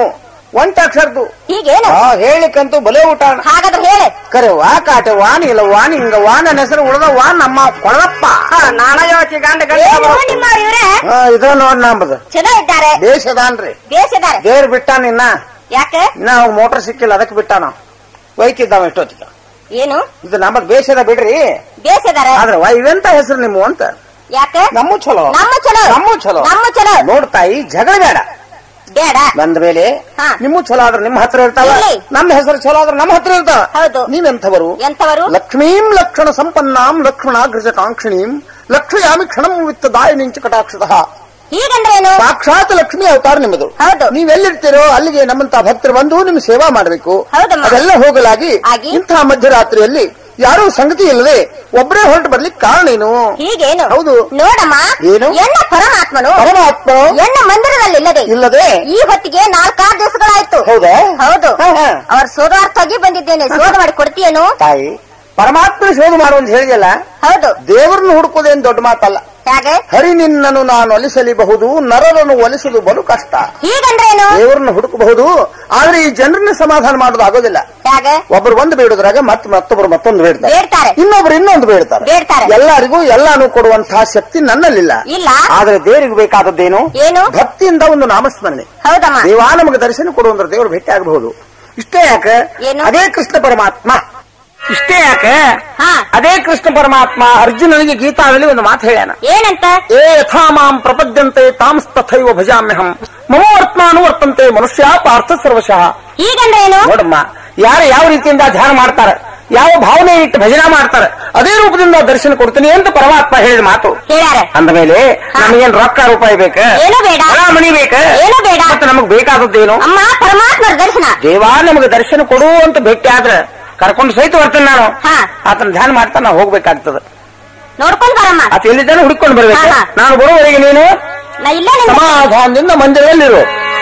ಒಂಟಾಕ್ಷರದ್ದು ಹೀಗೇನು ಆ ಹೇಳಿಕಂತೂ ಬಲೆ ಊಟ ಹಾಗಾದ್ರೆ ಹೇಳು ಕರೆ ವಾ ಕಾಟೆ ವಾನ್ ಇಲ್ಲ ವಾನ್ ಹಿಂಗ ವಾನ್ ಹೆಸರು ಉಳ್ದ ವಾನ್ ನಮ್ಮ ಕೊಳದಪ್ಪ ನಾನ ಯೋಚಿ ಗಂಡ ಏನು ನಿಮ್ಮ ಇವ್ರೆ ಆ, ಇದ ನೋಡ್ ನಂಬದು ಚಲೋ ಇದ್ದಾರೆ ದೇಶದಾನ್ರಿ ಬೇಸಿದ್ದಾರೆ ದೇವ್ರ ಬಿಟ್ಟಾನ ಇನ್ನ ಯಾಕೆ ಇನ್ನ ಅವ್ ಮೋಟರ್ ಸಿಕ್ಕಿಲ್ಲ ಅದಕ್ಕೆ ಬಿಟ್ಟಾನ ವೈಕಿದ್ದಾವ ಎಷ್ಟೊತ್ತಿಗೆ ಏನು ಇದು ನಮ್ಮದ್ ಬೇಷದ ಬಿಡ್ರಿ ಬೇಸಿದ್ದಾರೆ ಆದ್ರೆ ವಾ ಇವೆಂತ ಹೆಸರು ನಿಮ್ಮ ಅಂತ ಯಾಕೆ ನಮ್ಮ ಚಲೋ ನಮ್ಮ ಚಲೋ ನಮ್ಮ ಚಲೋ ನಮ್ಮ ಚಲೋ ನೋಡ್ತಾಯಿ ಜಗಳ ಬೇಡ ಬೇಡ ಬಂದ ಮೇಲೆ ಹಾ. ನಿಮ್ಮ ಚಲೋ ಆದ್ರೆ ನಿಮ್ಮ ಹತ್ರ ಇರ್ತಾವ ಇಲ್ಲಿ. ನಮ್ಮ ಹೆಸರು ಚಲೋ ಆದ್ರೆ ನಮ್ಮ ಹತ್ರ ಇರ್ತಾವ ಹೌದು. ನೀವೆಂಥವರು ಎಂತವರು ಲಕ್ಷ್ಮೀಂ ಲಕ್ಷಣ ಸಂಪನ್ನಾಂ ಲಕ್ಷ್ಮಣಾಗ್ರಜ ಕಾಂಕ್ಷಣೀಂ ಲಕ್ಷ್ಮಯಾಮಿ ಕ್ಷಣಂ ವಿತ್ತ ದಾಯನಿಂಚ ಕಟಾಕ್ಷತಃ ಹೀಗಂದ್ರೇನು ಸಾಕ್ಷಾತ್ ಲಕ್ಷ್ಮಿ ಅವತಾರ ನಿಮ್ಮದು ಹೌದು. ನೀವೆಲ್ಲಿರ್ತೀರೋ ಅಲ್ಲಿಗೆ ನಮ್ಮಂತ ಭಕ್ತರು ಬಂದು ನಿಮ್ ಸೇವಾ ಮಾಡಬೇಕು ಹೌದಮ್ಮ. ಅದೆಲ್ಲ ಹೋಗಲಾಗಿ ಆಗಿ? ಇಂತಹ ಮಧ್ಯರಾತ್ರಿಯಲ್ಲಿ ಯಾರೂ ಸಂಗತಿ ಇಲ್ಲದೆ ಒಬ್ಬರೇ ಹೊರಟು ಬರ್ಲಿಕ್ಕೆ ಕಾರಣ ಏನು ಹೀಗೇನು ಹೌದು. ನೋಡಮ್ಮ ಏನು? ಎನ್ನ ಪರಮಾತ್ಮನು ಪರಮಾತ್ಮ ಎನ್ನ ಮಂದಿರದಲ್ಲಿ ಇಲ್ಲದೆ ಇಲ್ಲದೆ ಈ ಹೊತ್ತಿಗೆ ನಾಲ್ಕಾರು ದಿವಸಗಳಾಯ್ತು ಹೌದಾ ಹೌದು ಹಾ, ಹಾ. ಅವ್ರ ಸೋದಾರ್ಥವಾಗಿ ಬಂದಿದ್ದೇನೆ ಶೋಧ ಮಾಡಿ ಕೊಡ್ತೀಯೇನು ತಾಯಿ ಪರಮಾತ್ಮ ಶೋಧ ಮಾಡುವಂತ ಹೇಳಿದಲ್ಲ ಹೌದು ದೇವರನ್ನು ಹುಡುಕೋದೇನು ದೊಡ್ಡ ಮಾತಲ್ಲ ಹೇಗೆ ಹರಿ ನಿನ್ನನ್ನು ನಾನು ಒಲಿಸಲಿಬಹುದು ನರರನ್ನು ಒಲಿಸುವುದು ಬಲು ಕಷ್ಟ ಹೀಗಂದ್ರೇನು ದೇವರನ್ನು ಹುಡುಕಬಹುದು ಆದ್ರೆ ಈ ಜನರನ್ನ ಸಮಾಧಾನ ಮಾಡೋದು ಆಗೋದಿಲ್ಲ ಹೇಗೆ ಒಬ್ರು ಒಂದು ಬೇಡುದ್ರಾಗ ಮತ್ತೆ ಮತ್ತೊಬ್ರು ಮತ್ತೊಂದು ಬೇಡ್ತಾರೆ ಬೇಡ್ತಾರೆ ಇನ್ನೊಬ್ರು ಇನ್ನೊಂದು ಬೇಡ್ತಾರೆ ಬೇಡ್ತಾರೆ. ಎಲ್ಲರಿಗೂ ಎಲ್ಲಾನು ಕೊಡುವಂತಹ ಶಕ್ತಿ ನನ್ನಲ್ಲಿಲ್ಲ ಇಲ್ಲ ಆದ್ರೆ ದೇವರಿಗೆ ಬೇಕಾದದ್ದೇನು ಏನು ಭಕ್ತಿಯಿಂದ ಒಂದು ನಾಮಸ್ಮರಣೆ ಹೌದಮ್ಮ ದೇವ ನಮಗೆ ದರ್ಶನ ಕೊಡುವಂದ್ರೆ ದೇವರು ಭೇಟಿ ಆಗಬಹುದು ಇಷ್ಟೇ ಯಾಕೆ ಏನು? ಅದೇ ಕೃಷ್ಣ ಪರಮಾತ್ಮ ಇಷ್ಟೇ ಯಾಕೆ ಹಾ ಅದೇ ಕೃಷ್ಣ ಪರಮಾತ್ಮ ಅರ್ಜುನನಿಗೆ ಗೀತಾದಲ್ಲಿ ಒಂದು ಮಾತು ಹೇಳ್ಯಾನ ಏನಂತ ಏ ಯಥಾ ಮಾಂ ಪ್ರಪದ್ಯಂತೆ ತಾಂಸ್ತಥೈವ ಭಜಾಮ್ಯಹಂ ಮಮ ವರ್ತಮಾನು ವರ್ತಂತೆ ಮನುಷ್ಯ ಪಾರ್ಥ ಸರ್ವಶಃ ಹೀಗಂದ್ರೇನು ನೋಡಮ್ಮ ಯಾರು ಯಾವ ರೀತಿಯಿಂದ ಧ್ಯಾನ ಮಾಡ್ತಾರೆ ಯಾವ ಭಾವನೆ ಇಟ್ಟು ಭಜನೆ ಮಾಡ್ತಾರೆ ಅದೇ ರೂಪದಿಂದ ದರ್ಶನ ಕೊಡ್ತೀನಿ ಅಂತ ಪರಮಾತ್ಮ ಹೇಳಿದ ಮಾತು ಹೇಳ್ಯಾರ ಅಂದ ಮೇಲೆ ಹಾ. ನಮಗೇನ್ ರೊಕ್ಕ ರೂಪಾಯಿ ಬೇಕ ಏನು ಬೇಡ ಹೊಲ ಮನಿ ಬೇಕ ಏನು ಬೇಡ ಮತ್ತೆ ನಮಗ್ ಬೇಕಾದದ್ದೇನು ಅಮ್ಮ ಪರಮಾತ್ಮರ ದರ್ಶನ ದೇವಾ ನಮಗೆ ದರ್ಶನ ಕೊಡು ಅಂತ ಭೇಟಿ ಆದ್ರ ಕರ್ಕೊಂಡು ಸಹಿತ ಬರ್ತೇನೆ ನಾನು ಹಾ. ಆತನ ಧ್ಯಾನ ಮಾಡ್ತಾ ನಾವು ಹೋಗ್ಬೇಕಾಗ್ತದ ನೋಡ್ಕೊಂಡ್ ಬರಮ್ಮ ಆತ ಎಲ್ಲಿದ್ದಾನೆ ಹುಡುಕೊಂಡು ಬರ್ಬೇಕು ಹಾ, ಹಾ. ನಾನು ಬರುವವರೆಗೆ ನೀನು ನಾ ಇಲ್ಲೇ ನಿಮ್ ಸಮಾಧಾನದಿಂದ ಮಂದಿರದಲ್ಲಿರು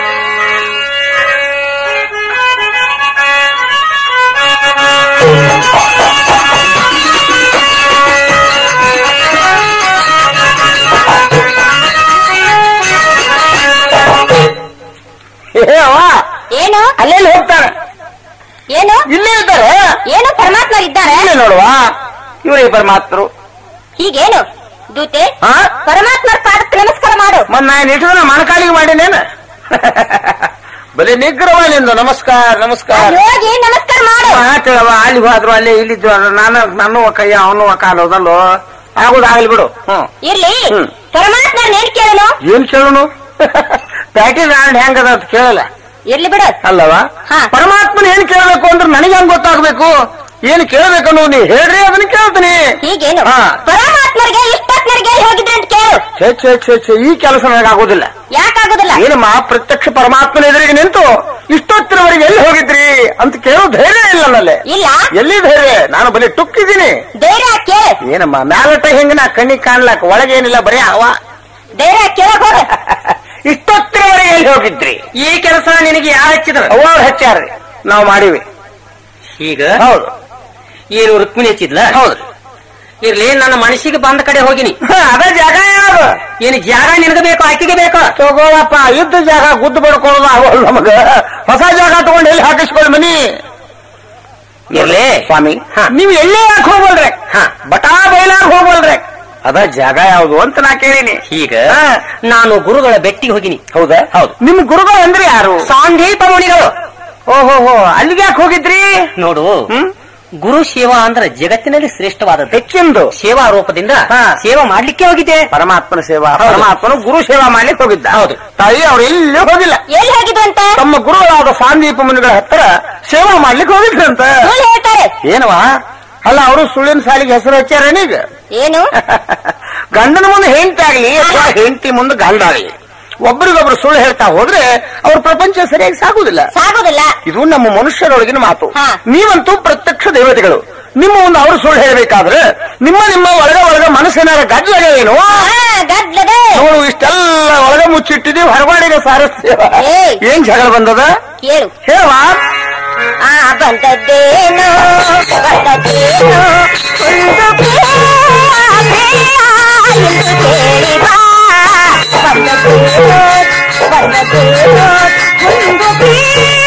ಏ ಅವ್ವ, ಏನು ಅಲ್ಲೆಲ್ಲಿ ಹೋಗ್ತಾನೆ ಏನು ಇಲ್ಲೇ ಇದ್ದಾರೆ ಏನು ಪರಮಾತ್ಮರು ಇದ್ದಾರೆ ಇಲ್ಲೇ ನೋಡುವ ಇವರೇ ಪರಮಾತ್ಮರು ಹೀಗೇನು ದೂತೆ ಹಾ ಪರಮಾತ್ಮರ ಪಾದಕ್ಕೆ ನಮಸ್ಕಾರ ಮಾಡು ಮತ್ ನಾನು ಇಟ್ಟು ಮಣಕಾಲಿಗೆ ಮಾಡಿನೇನ ಬರೀ ನಿಗ್ರಹವಾಗಿಂದ ನಮಸ್ಕಾರ ನಮಸ್ಕಾರ ಅಲ್ಲಿ ಹೋಗಿ ನಮಸ್ಕಾರ ಮಾಡು ಕೇಳವ ಅಲ್ಲಿ ಹೋದ್ರು ಅಲ್ಲೇ ಇಲ್ಲಿದ್ದು ನಾನು ನನ್ನ ಕೈಯ ಅವನು ಕಾಲು ಹೋದಲ್ಲೋ ಆಗುದಾಗಲಿ ಬಿಡು ಹ್ಮ್ ಇರ್ಲಿ ಹ್ಮ್. ಪರಮಾತ್ಮರ ಏನ್ ಕೇಳನು ಏನ್ ಕೇಳೋನು ಪ್ಯಾಟಿ ನಾನು ಹೆಂಗದ ಅಂತ ಕೇಳಲ್ಲ ಇರ್ಲಿ ಬಿಡು ಅಲ್ಲವ ಹಾ. ಪರಮಾತ್ಮನ ಏನ್ ಕೇಳಬೇಕು ಅಂದ್ರೆ ನನಗೆ ಹಂಗ್ ಗೊತ್ತಾಗ್ಬೇಕು ಏನ್ ಕೇಳಬೇಕು ಅನ್ನೋ ನೀ ಹೇಳ್ರಿ ಅದನ್ನ ಕೇಳ್ತೀನಿ ಹೀಗೇನು ಹಾ. ಪರಮಾತ್ಮರಿಗೆ ಇಷ್ಟತ್ನರಿಗೆ ಹೋಗಿದ್ರೆ ಅಂತ ಕೇಳು ಛೇ ಛೇ ಛೇ ಛೇ ಈ ಕೆಲಸ ನನಗಾಗೋದಿಲ್ಲ ಯಾಕಾಗುದಿಲ್ಲ ಏನಮ್ಮ ಪ್ರತ್ಯಕ್ಷ ಪರಮಾತ್ಮನ ಎದುರಿಗೆ ನಿಂತು ಇಷ್ಟೊತ್ತಿನವರೆಗೆ ಎಲ್ಲಿ ಹೋಗಿದ್ರಿ ಅಂತ ಕೇಳೋ ಧೈರ್ಯ ಇಲ್ಲ ನನ್ನಲ್ಲಿ ಇಲ್ಲ ಎಲ್ಲಿ ಧೈರ್ಯ ನಾನು ಬರೀ ಟುಕ್ಕಿದ್ದೀನಿ ಧೈರ್ಯ ಕೇಳು ಏನಮ್ಮ ಮ್ಯಾಲಟ ಹೆಂಗ ನಾ ಕಣ್ಣಿಗೆ ಕಾಣ್ಲಾಕ ಒಳಗೇನಿಲ್ಲ ಬರೀ ಅವ ಧೈರ್ಯ ಕೇಳಕ್ ಹೋಗ ಇಷ್ಟೊತ್ತಿನವರೆಗೆ ಎಲ್ಲಿ ಹೋಗಿದ್ರಿ ಈ ಕೆಲಸ ನಿನಗೆ ಯಾರು ಹಚ್ಚಿದ್ರ ಅವ್ರು ಹಚ್ಚಾರ್ರಿ ನಾವು ಮಾಡಿವಿ ಈಗ ಹೌದು ಏನು ರುಕ್ಮಿಣಿ ಹಚ್ಚಿದ್ಲ ಹೌದು ಇರ್ಲಿ ನನ್ನ ಮನಸ್ಸಿಗೆ ಬಂದ ಕಡೆ ಹೋಗಿನಿ ಹ, ಅದ ಜಾಗ ಯಾವ್ದು ಏನು ಜಾಗ ನಿನಗೆ ಬೇಕು ಆಕೆಗೆ ಬೇಕು ತಗೋಳಪ್ಪ ಇದ್ದ ಜಾಗ ಗುದ್ದು ಬಡ್ಕೊಳ್ಳೋದು ಆಗೋಲ್ಲ ನಮಗ ಹೊಸ ಜಾಗ ತಗೊಂಡು ಎಲ್ಲಿ ಹಾಕಿಸ್ಕೊಳ್ಳಿ ಮನಿ ಇರ್ಲಿ ಸ್ವಾಮಿ ಹ. ನೀವು ಎಲ್ಲೇ ಯಾಕೆ ಹೋಗ್ಬಲ್ರಿ ಹ. ಬಟಾ ಬೈಲಾಗ ಹೋಗ್ಬಲ್ರಿ ಅದ ಜಾಗ ಯಾವ್ದು ಅಂತ ನಾ ಕೇಳೀನಿ ಈಗ ಹ. ನಾನು ಗುರುಗಳ ಬೆಟ್ಟಿಗೆ ಹೋಗಿನಿ ಹೌದಾ ಹೌದು. ನಿಮ್ ಗುರುಗಳು ಅಂದ್ರೆ ಯಾರು ಸಾಂದೀಪ ಮುನಿಗಳು ಓಹೋ ಹೋ ಅಲ್ಲಿಗೆ ಯಾಕೆ ಹೋಗಿದ್ರಿ ನೋಡು ಹ್ಮ್ ಗುರು ಸೇವಾ ಅಂದ್ರೆ ಜಗತ್ತಿನಲ್ಲಿ ಶ್ರೇಷ್ಠವಾದದ್ದು ಹೆಚ್ಚಿಂದು ಸೇವಾ ರೂಪದಿಂದ ಹಾ. ಸೇವಾ ಮಾಡ್ಲಿಕ್ಕೆ ಹೋಗಿದ್ದೆ ಪರಮಾತ್ಮನ ಸೇವಾ ಹೌದು. ಪರಮಾತ್ಮನು ಗುರು ಸೇವಾ ಮಾಡ್ಲಿಕ್ಕೆ ಹೋಗಿದ್ದ ಹೌದು. ತಾಯಿ ಅವ್ರು ಎಲ್ಲಿ ಹೋಗಿಲ್ಲ ಎಲ್ಲಿ ಹೋಗಿದ್ದು ಅಂತ ತಮ್ಮ ಗುರುಗಳಾದ ಸಾಂದೀಪ ಮುನಿಗಳ ಹತ್ರ ಸೇವಾ ಮಾಡ್ಲಿಕ್ಕೆ ಹೋಗಿದ್ರಂತ ಸುಳ್ಳು ಹೇಳ್ತಾರೆ ಏನವಾ ಅಲ್ಲ ಅವರು ಸುಳ್ಳಿನ ಸಾಲಿಗೆ ಹೆಸರು ಹಚ್ಚಾರೇನೀಗ ಏನು ಗಂಡನ ಮುಂದೆ ಹೆಂಡತಿ ಆಗ್ಲಿ ಅಥವಾ ಹೆಂಡತಿ ಮುಂದೆ ಗಂಡ ಆಗ್ಲಿ ಒಬ್ರಿಗೊಬ್ರು ಸುಳ್ಳು ಹೇಳ್ತಾ ಹೋದ್ರೆ ಅವ್ರ ಪ್ರಪಂಚ ಸರಿಯಾಗಿ ಸಾಗುದಿಲ್ಲ ಸಾಗುದಿಲ್ಲ ಇದು ನಮ್ಮ ಮನುಷ್ಯರೊಳಗಿನ ಮಾತು ಹಾ. ನೀವಂತೂ ಪ್ರತ್ಯಕ್ಷ ದೇವತೆಗಳು ನಿಮ್ಮ ಒಂದು ಅವರು ಸುಳ್ಳು ಹೇಳಬೇಕಾದ್ರೆ ನಿಮ್ಮ ನಿಮ್ಮ ಒಳಗ ಒಳಗ ಮನಸ್ಸಿನಾರ ಗದ್ದಲ ಏನು ಹಾ, ಗದ್ಲದೆ ನೋಡು ಇಷ್ಟೆಲ್ಲ ಒಳಗ ಮುಚ್ಚಿಟ್ಟಿದೀವಿ ಹೊರಗಡೆಗೆ ಸಾರಿಸ್ತೇವ ಏಯ್. ಏನ್ ಜಗಳ ಬಂದದ ಕೇಳು ಹೇಳವಾ ಆ ಬಂದದ್ದೇನೋ ಬಂದದ್ದೇನೋ ಒಂದು ಎಂದು ಕೇಳಿ ಬಾ ಬಂದದ್ದೇನೋ ಬಂದದ್ದೇನೋ ಒಂದು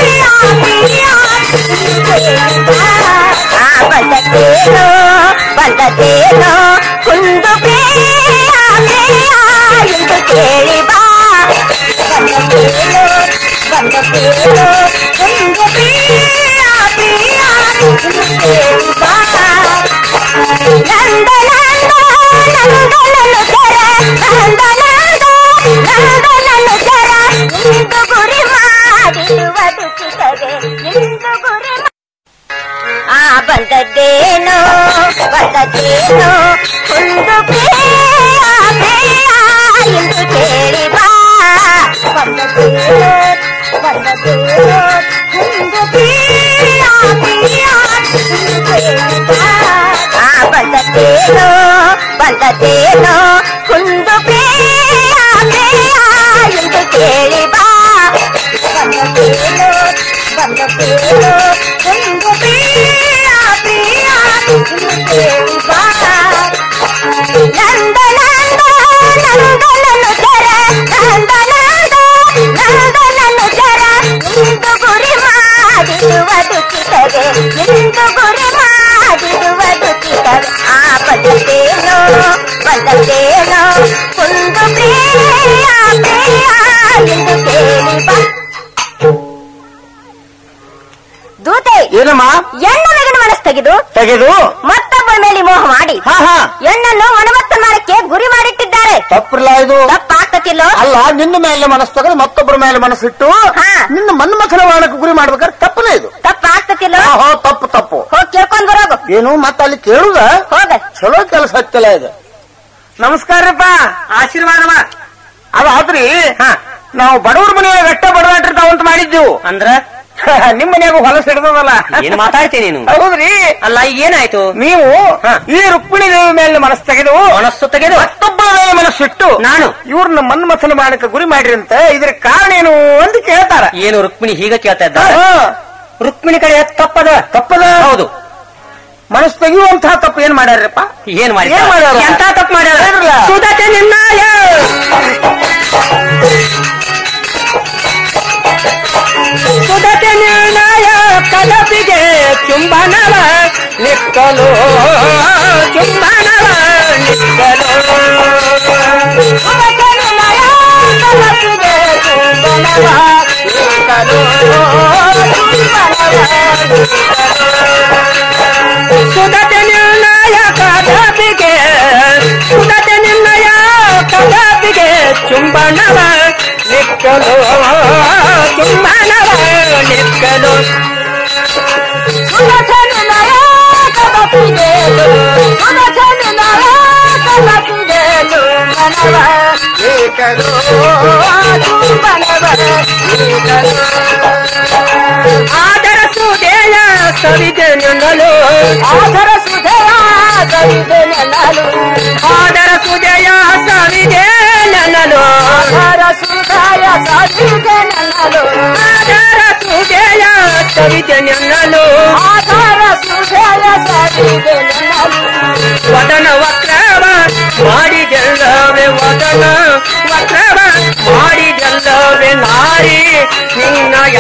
ಬಂದದ್ದೇನೋ ಒಂದು ಪ್ರಿಯ ಪ್ರಿಯ ಆ ಬಂದದ್ದೇನೋ ಬಂದದ್ದೇನೋ ಒಂದು ಪ್ರಿಯ ಪ್ರಿಯ ಎಂದು ಕೇಳಿ ಬಾ ಬಂದದ್ದೇನೋ ಬಂದದ್ದೇನೋ ಒಂದು ಪ್ರಿಯ ಪ್ರಿಯ ಎಂದು ಕೇಳಿ ಬಾ ನಂದ ನಂದ ನಂದನನು ಜರ ನಂದ ನಂದ ನಂದನನು ಜರ ಇಂದು ಗುರಿ ಮಾಡಿರುವುದು ಕಿತವೆ ಇಂದು ಗುರಿ ಮಾಡಿರುವುದು ಕಿತವೆ ಆ ಬಂದದ್ದೇನೋ ಬಂದದ್ದೇನೋ ಒಂದು ಪ್ರಿಯ ಪ್ರಿಯ ಎಂದು ಕೇಳಿ ಬಾ ದೂತೆ ಏನಮ್ಮ ಎಣ್ಣ ಮಗನ ಮನಸ್ಸು ತೆಗೆದು ತೆಗೆದು ಮತ್ತೊಬ್ಬರ ಮೇಲೆ ಮೋಹ ಮಾಡಿ ಹಾ ಹಾ ಹೆಣ್ಣನ್ನು ಮನಮತ್ತನ್ಮಾರಕ್ಕೆ ಗುರಿ ಮಾಡಿಟ್ಟಿದ್ದಾರೆ ತಪ್ಪಿಲ್ಲ ಇದು ತಪ್ಪಾಗ್ತತಿಲ್ಲೋ ಅಲ್ಲ ನಿನ್ನ ಮೇಲೆ ಮನಸ್ಸು ತೆಗೆದು ಮತ್ತೊಬ್ಬರ ಮೇಲೆ ಮನಸ್ಸಿಟ್ಟು ಹಾ. ನಿನ್ನ ಮನ್ಮಥನ ವಾಣಕ್ಕೆ ಗುರಿ ಮಾಡ್ಬೇಕಾದ್ರೆ ತಪ್ಪನೇ ಇದು ತಪ್ಪಾಗ್ತತಿಲ್ಲೋ ಹೋ ತಪ್ಪು ತಪ್ಪು ಹೋಗಿ ಕೇಳ್ಕೊಂಡ್ ಬರೋಗು ಏನು ಮತ್ತೆ ಅಲ್ಲಿ ಕೇಳುದ ಹೋಗ ಚಲೋ ಕೆಲಸ ಹತ್ತಿಲ್ಲ ಇದು ನಮಸ್ಕಾರಪ್ಪ ಆಶೀರ್ವಾದವ ಅದಾದ್ರಿ ನಾವು ಬಡವ್ರ ಮನೆಯಾಗ ಅಟ್ಟ ಬಡದಾಟಿರ್ತಾವ ಅಂತ ಮಾಡಿದ್ದೆವು ಅಂದ್ರ ನಿಮ್ ಮನ್ಯಾಗ ಹೊಲಸ ಹಿಡ್ದದಲ್ಲ ಏನ್ ಮಾತಾಡ್ತೀನಿ ನೀನು ಹೌದ್ರಿ ಅಲ್ಲ ಈಗ ಏನಾಯ್ತು ನೀವು ಹಾ. ಈ ರುಕ್ಮಿಣಿ ದೇವಿ ಮೇಲೆ ಮನಸ್ಸು ತೆಗೆದು ಮನಸ್ಸು ತೆಗೆದು ಮತ್ತೊಬ್ಬರ ಮೇಲೆ ಮನಸ್ಸಿಟ್ಟು ನಾನು ಇವ್ರನ್ನ ಮನ್ಮಥನ ಮಾಡಕ್ಕೆ ಗುರಿ ಮಾಡ್ರಿ ಅಂತ ಇದ್ರ ಕಾರಣ ಏನು ಅಂತ ಕೇಳ್ತಾರ ಏನು ರುಕ್ಮಿಣಿ ಹೀಗ ಕೇಳ್ತಾ ಇದ್ದ ಹಾ. ರುಕ್ಮಿಣಿ ಕಡೆ ತಪ್ಪದ ತಪ್ಪದ ಹೌದು ಮನಸ್ಸು ತೆಗೆಯುವಂತಹ ತಪ್ಪು ಏನ್ ಮಾಡ್ಯಾರಪ್ಪ ಏನ್ ಮಾಡಿ ಏನ್ ಮಾಡ್ಯಾರ? ಎಂತ ತಪ್ಪು ಮಾಡ್ಯಾರ ಹೇಳ್ರಲ್ಲ. ಸುಧತೆ ನಿನ್ನಾಯ ಸುಧತೆ ನಿರ್ಣಯ ಕಲಪಿಗೆ ಚುಂಬನವ ನಿಕ್ಕಲು ಚುಂಬನವ ನಿಕ್ಕಲು ಸುಧತೆ ನಿರ್ಣಯ ಕಲಪಿಗೆ ಸುಧತೆ ನಿರ್ಣಯ ಕಲಪಿಗೆ ಚುಂಬನವ ನಿಕ್ಕಲು ಚುಂಬನವ ನಿಕ್ಕಲು ಆದರ ಸುದೇಯ ಸವಿದೆ ನಿನ್ನಲು ಆದರ ಸುದಯ ಸವಿದೆ ನನ್ನಲು ಆದರ ಸುದಯ ಸವಿದೆ ನನ್ನಲು ಆದರ ಸುದಯ ಸವಿದೆ ನನ್ನಲು ಆದರ ಸುದಯ ಸವಿದೆ ನನ್ನಲು ಆದರ ಸುದಯ ಸವಿದೆ ನನ್ನಲು ವದನ ವಕ್ರವ ಮಾಡಿದೆಲ್ಲವೇ ವದನ ವಕ್ರವ ಮಾಡಿದೆಲ್ಲವೇ ನಾರಿ ನಿನ್ನಯ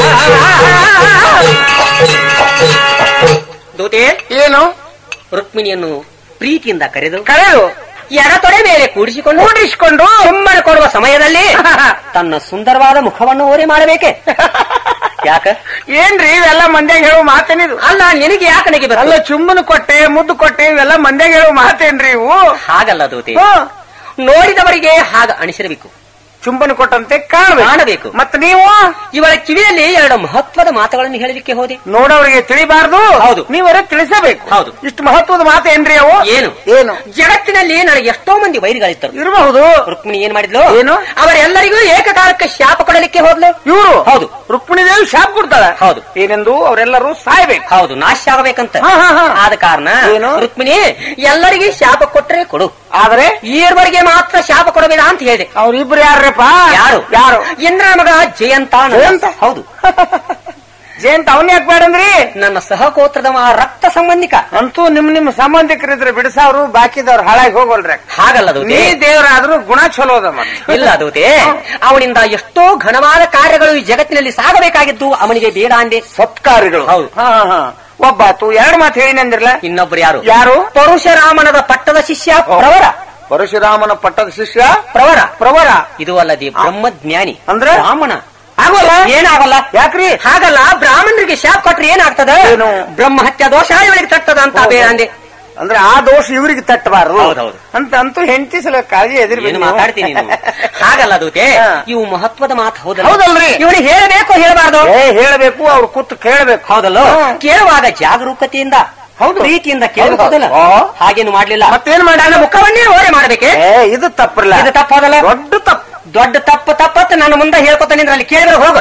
ದೂತೆ ಏನು ರುಕ್ಮಿಣಿಯನ್ನು ಪ್ರೀತಿಯಿಂದ ಕರೆದು ಕರೆದು ಎಡತೊಡೆ ಮೇಲೆ ಕೂಡಿಸಿಕೊಂಡು ಕೂಡಿಸಿಕೊಂಡು ಸುಮ್ಮನೆ ಕೊಡುವ ಸಮಯದಲ್ಲಿ ತನ್ನ ಸುಂದರವಾದ ಮುಖವನ್ನು ಓರೆ ಮಾಡಬೇಕೆ ಯಾಕ ಏನ್ರಿ ಇವೆಲ್ಲ ಮಂದ್ಯಾಗ ಹೇಳುವ ಮಾತೇನಿದು ಅಲ್ಲ ನಿನಗೆ ಯಾಕೆ ನಗೆ ಅಲ್ಲ ಬರಲ್ಲ ಚುಮ್ಮನ ಕೊಟ್ಟೆ ಮುದ್ದು ಕೊಟ್ಟೆ ಇವೆಲ್ಲ ಮಂದ್ಯಾಗ ಹೇಳುವ ಮಾತೇನ್ರಿ ಇವು ಹಾಗಲ್ಲ ದೂತೆ ಹಾ. ನೋಡಿದವರಿಗೆ ಹಾಗ ಅಣಿಸಿರಬೇಕು ಚುಂಬನ ಕೊಟ್ಟಂತೆ ಕಾಣಬೇಕು ಕಾಣಬೇಕು ಮತ್ತೆ ನೀವು ಇವಳ ಕಿವಿಯಲ್ಲಿ ಎರಡು ಮಹತ್ವದ ಮಾತುಗಳನ್ನು ಹೇಳಲಿಕ್ಕೆ ಹೋದೆ ನೋಡೋರಿಗೆ ತಿಳಿಬಾರ್ದು ಹೌದು. ನೀವರೇ ತಿಳಿಸಬೇಕು ಹೌದು. ಇಷ್ಟು ಮಹತ್ವದ ಮಾತು ಏನ್ರಿ ಅವು ಏನು ಏನು ಜಗತ್ತಿನಲ್ಲಿ ನನಗೆ ಎಷ್ಟೋ ಮಂದಿ ವೈರಿಗಳಿದ್ದರು ಇರಬಹುದು ರುಕ್ಮಿಣಿ ಏನ್ ಮಾಡಿದ್ಲು ಏನು? ಅವರೆಲ್ಲರಿಗೂ ಏಕಕಾಲಕ್ಕೆ ಶಾಪ ಕೊಡಲಿಕ್ಕೆ ಹೋದ್ಲು ಇವರು ಹೌದು. ರುಕ್ಮಿಣಿ ದೇವಿ ಶಾಪ್ ಕೊಡ್ತಾಳ ಹೌದು. ಏನೆಂದು ಅವರೆಲ್ಲರೂ ಸಾಯ್ಬೇಕು ಹೌದು ನಾಶ ಆಗಬೇಕಂತ ಹಾ, ಹಾ, ಹಾ. ಆದ ಕಾರಣ ಏನು? ರುಕ್ಮಿಣಿ ಎಲ್ಲರಿಗೆ ಶಾಪ ಕೊಟ್ರೆ ಕೊಡು ಆದ್ರೆ ಈರ್ವರೆಗೆ ಮಾತ್ರ ಶಾಪ ಕೊಡಬೇಡ ಅಂತ ಹೇಳಿದೆ ಅವ್ರಿಬ್ರು ಯಾರ್ರಪ್ಪ ಯಾರು ಯಾರು ಇಂದ್ರ ಮಗ ಜಯಂತ ನನ್ನ- ಜಯಂತ? ಹೌದು ಜಯಂತ ಅವನ್ ಯಾಕೆ ಬೇಡಂದ್ರಿ ನನ್ನ ಸಹಕೋತ್ರದವ ರಕ್ತ ಸಂಬಂಧಿಕ ಅಂತೂ ನಿಮ್ ನಿಮ್ ಸಂಬಂಧಿಕರಿದ್ರೆ ಬಿಡಿಸವ್ರು ಬಾಕಿದವ್ರು ಹಾಳಾಗಿ ಹೋಗೋಲ್ರಿ ಹಾಗಲ್ಲ ನೀ ದೂತೆ ದೇವರಾದ್ರೂ ಗುಣ ಚಲೋ ಅದ ಮತ್ತೆ ಇಲ್ಲ ದೂತೆ ಅವನಿಂದ ಎಷ್ಟೋ ಘನವಾದ ಕಾರ್ಯಗಳು ಈ ಜಗತ್ತಿನಲ್ಲಿ ಸಾಗಬೇಕಾಗಿದ್ದು ಅವನಿಗೆ ಬೇಡ ಅಂದೆ ಸತ್ಕಾರ್ಯಗಳು ಹೌದು. ಹಾ ಹಾ ಒಬ್ಬಾತು ಎರಡು ಮಾತು ಹೇಳಿನಂದಿರ್ಲ ಇನ್ನೊಬ್ರು ಯಾರು ಯಾರು ಪರಶುರಾಮನದ ಪಟ್ಟದ ಶಿಷ್ಯ ಪ್ರವರ ಪರಶುರಾಮನ ಪಟ್ಟದ ಶಿಷ್ಯ ಪ್ರವರ ಪ್ರವರ ಇದು ಅಲ್ಲದೆ ಬ್ರಹ್ಮಜ್ಞಾನಿ ಅಂದ್ರೆ? ಬ್ರಾಹ್ಮಣ ಆಗೋಲ್ಲ ಏನಾಗಲ್ಲ ಯಾಕ್ರಿ ಹಾಗಲ್ಲ ಬ್ರಾಹ್ಮಣರಿಗೆ ಶಾಪ್ ಕೊಟ್ರೆ ಏನಾಗ್ತದ ಏನು? ಬ್ರಹ್ಮ ಹತ್ಯ ದೋಷ ಇವಳಿಗೆ ತಟ್ಟದ ಅಂತ ಬೇಡ ಅಂದೆ ಅಂದ್ರೆ ಆ ದೋಷ ಇವ್ರಿಗೆ ತಟ್ಟಬಾರದು ಹೌದೌದು. ಅಂತ ಅಂತೂ ಹೆಂಡತಿ ಸಲ ಕಾಳಜಿ ಏನು ಎದಿರ್ಬೇಕು ಮಾತಾಡ್ತೀನಿ ನೀನು ಹಾಗಲ್ಲ ದೂತೆ ಹಾ. ಇವು ಮಹತ್ವದ ಮಾತು ಹೌದಲ್ಲ ಹೌದಲ್ರಿ? ಇವನಿಗೆ ಹೇಳಬೇಕು ಹೇಳಬಾರ್ದು ಏ ಹೇಳಬೇಕು ಅವ್ರು ಕೂತು ಕೇಳಬೇಕು ಹೌದಲ್ಲೋ ಹ್ಮ್. ಕೇಳುವಾಗ ಜಾಗರೂಕತೆಯಿಂದ ಹೌದು. ಪ್ರೀತಿಯಿಂದ ಕೇಳಬಹುದಲ್ಲ ಆ. ಹಾಗೇನು ಮಾಡ್ಲಿಲ್ಲ ಮತ್ತೇನ್ ಮಾಡ ನನ್ನ ಮುಖವನ್ನೇ ಓರೆ ಮಾಡಬೇಕೆ ಏ ಇದು ತಪ್ಪಿಲ್ಲ ಇದು ತಪ್ಪೋದಲ್ಲ ದೊಡ್ಡ ತಪ್ಪು ದೊಡ್ಡ ತಪ್ಪು ತಪ್ಪತ್ತು ನನ್ನ ಮುಂದೆ ಹೇಳ್ಕೊತ ನಿಂದ್ರೆ ಅಲ್ಲಿ ಕೇಳಿದ್ರೆ ಹೋಗು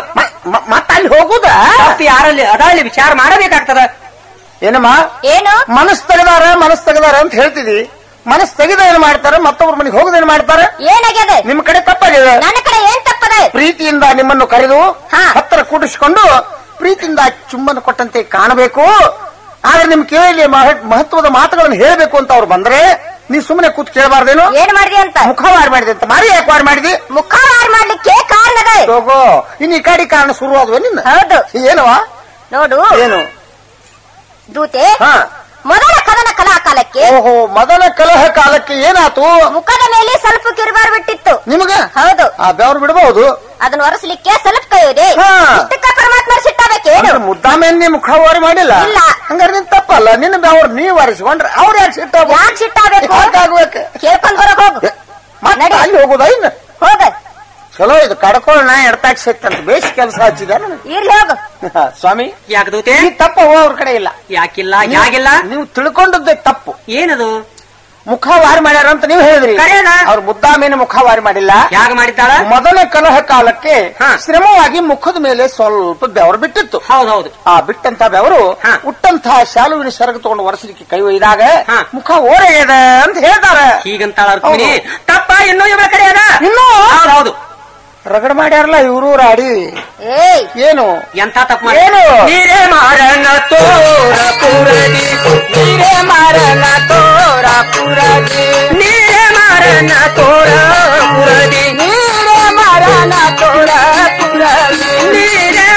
ಮ- ಮತ್ತ ಅಲ್ಲಿ ಹೋಗುದ ತಪ್ಪು ಯಾರಲ್ಲಿ ಅದಲ್ಲಿ ವಿಚಾರ ಮಾಡಬೇಕಾಗ್ತದ ಏನಮ್ಮ ಏನು ಮನಸ್ ತೆಗೆದಾರ ಮನಸ್ ತೆಗೆದಾರ ಅಂತ ಹೇಳ್ತಿದಿ ಮನಸ್ ತೆಗೆದ ಏನ್ ಮಾಡ್ತಾರ ಮತ್ತೊಬ್ರ ಮನೆಗೆ ಹೋಗುದ ಏನ್ ಮಾಡ್ತಾರ ಏನಾಗ್ಯದ ನಿಮ್ ಕಡೆ ತಪ್ಪಾಗಿದೆ ನನ್ನ ಕಡೆ ಏನ್ ತಪ್ಪದ ಪ್ರೀತಿಯಿಂದ ನಿಮ್ಮನ್ನು ಕರೆದು ಹಾ. ಹತ್ತಿರ ಕೂಡಿಸಿಕೊಂಡು ಪ್ರೀತಿಯಿಂದ ಚುಂಬನ ಕೊಟ್ಟಂತೆ ಕಾಣಬೇಕು ಆದ್ರೆ ನಿಮ್ ಕೇಳಿ ಮಹತ್ವದ ಮಾತುಗಳನ್ನು ಹೇಳಬೇಕು ಅಂತ ಅವ್ರು ಬಂದ್ರೆ ನೀ ಸುಮ್ಮನೆ ಕೂತ್ ಕೇಳಬಾರ್ದೇನು ಏನ್ ಮಾಡಿದೆ ಅಂತ ಮುಖ ವಾರ್ ಮಾಡಿದೆ ಅಂತ ಮಾರಿ ಯಾಕೆ ವಾರ್ ಮಾಡಿದಿ ಮುಖ ವಾರ್ ಮಾಡ್ಲಿಕ್ಕೆ ಕಾರಣದ ಹೋಗೋ ಇನ್ ಈ ಕಡೆ ಕಾರಣ ಶುರು ಆದ್ವ ನಿನ್ನ ಹೌದು ಏನವ ನೋಡು ಏನು ದೂತೆ ಹಾ ಮೊದಲ ಕದನ ಕಲಾ ಕಾಲಕ್ಕೆ ಓಹೋ ಮೊದಲ ಕಲಹ ಕಾಲಕ್ಕೆ ಏನಾತು ಮುಖದ ಮೇಲೆ ಸ್ವಲ್ಪ ಕಿರುಬಾರ್ ಬಿಟ್ಟಿತ್ತು ನಿಮಗ ಹೌದು ಆ ಬೆವ್ರು ಬಿಡಬಹುದು ಅದನ್ನ ಒರೆಸ್ಲಿಕ್ಕೆ ಸ್ವಲ್ಪ ಕೈಯೋದೆ ಹಾ. ಇಷ್ಟಕ್ಕ ಪರಮಾತ್ಮ ಸಿಟ್ಟಾಬೇಕೇನು ಮುದ್ದಾಮೇನ್ ನೀ ಮುಖ ವಾರಿ ಮಾಡಿಲ್ಲ ಇಲ್ಲ. ಹಂಗಾರೆ ನಿನ್ ತಪ್ಪಲ್ಲ ನಿನ್ನ ಬೆವ್ರು ನೀವ್ ಒರೆಸ್ಕೊಂಡ್ರೆ ಅವ್ರು ಯಾಕೆ ಸಿಟ್ಟ ಯಾಕೆ ಸಿಟ್ಟಾಗಬೇಕು ಯಾಕಾಗ್ಬೇಕು ಕೇಳ್ಕೊಂಡ್ ಹೊರಗ್ ಹೋಗು ಮತ್ತೆ ನಡಿ. ಅಲ್ಲಿ ಹೋಗುದಾ ಇನ್ನ ಹೋಗ ಚಲೋ ಇದು ಕಡ್ಕೊಳ್ಳ ನಾ ಎಡ್ತಾಕ್ ಸಿಕ್ತಂತ ಬೇಸ್ ಕೆಲಸ ಹಚ್ಚಿದ ಇರ್ಲಿ ಹೋಗು ಸ್ವಾಮಿ ಯಾಕೆ ದೂತೆ ಈ ತಪ್ಪ ಅವ್ರ ಕಡೆ ಇಲ್ಲ ಯಾಕಿಲ್ಲ ಯಾಗಿಲ್ಲ ನೀವು ತಿಳ್ಕೊಂಡದ್ದೇ ತಪ್ಪು ಏನದು ಮುಖ ವಾರಿ ಮಾಡ್ಯಾರ ಅಂತ ನೀವು ಹೇಳಿದ್ರಿ ಕರೆಯಲ್ಲ. ಅವ್ರ ಮುದ್ದಾಮೇನ ಮುಖ ವಾರಿ ಮಾಡಿಲ್ಲ ಯಾಗ ಮಾಡಿದ್ದಾಳ ಮೊದಲ ಕಲಹ ಕಾಲಕ್ಕೆ ಹಾ. ಶ್ರಮವಾಗಿ ಮುಖದ ಮೇಲೆ ಸ್ವಲ್ಪ ಬೆವರು ಬಿಟ್ಟಿತ್ತು ಹೌದೌದು ಆ ಬಿಟ್ಟಂತ ಬೆವರು ಹಾ. ಉಟ್ಟಂತಹ ಶಾಲುವಿನ ಸೆರಗು ತಗೊಂಡು ಒರೆಸಲಿಕ್ಕೆ ಕೈ ಒಯ್ದಾಗ ಹಾ. ಮುಖ ಓರೆಯದ ಅಂತ ಹೇಳ್ತಾರೆ ಹೀಗಂತಾಳ ರುಕ್ಮಿಣಿ ಹೌದು. ತಪ್ಪ ಇನ್ನೂ ಇವಳ ಕಡೆ ಅದ ಇನ್ನೂ? ಹೌದೌದು ರಗಡ ಮಾಡ್ಯಾರಲ್ಲ ಇವರು ರಾಡಿ ಏಯ್ ಏನು ಎಂತ ತಪ್ಪು ಮಾಡಿ ಏನು? ನೀರೇ ಮಾರನ ತೋರ ಪುರದಿ ನೀರೇ ಮಾರನ ತೋರ ಪುರದಿ ನೀರೇ ಮಾರನ ತೋರ ಪುರದಿ ನೀರೇ ಮಾರನ ತೋರ ಪುರದಿ ನೀರೇ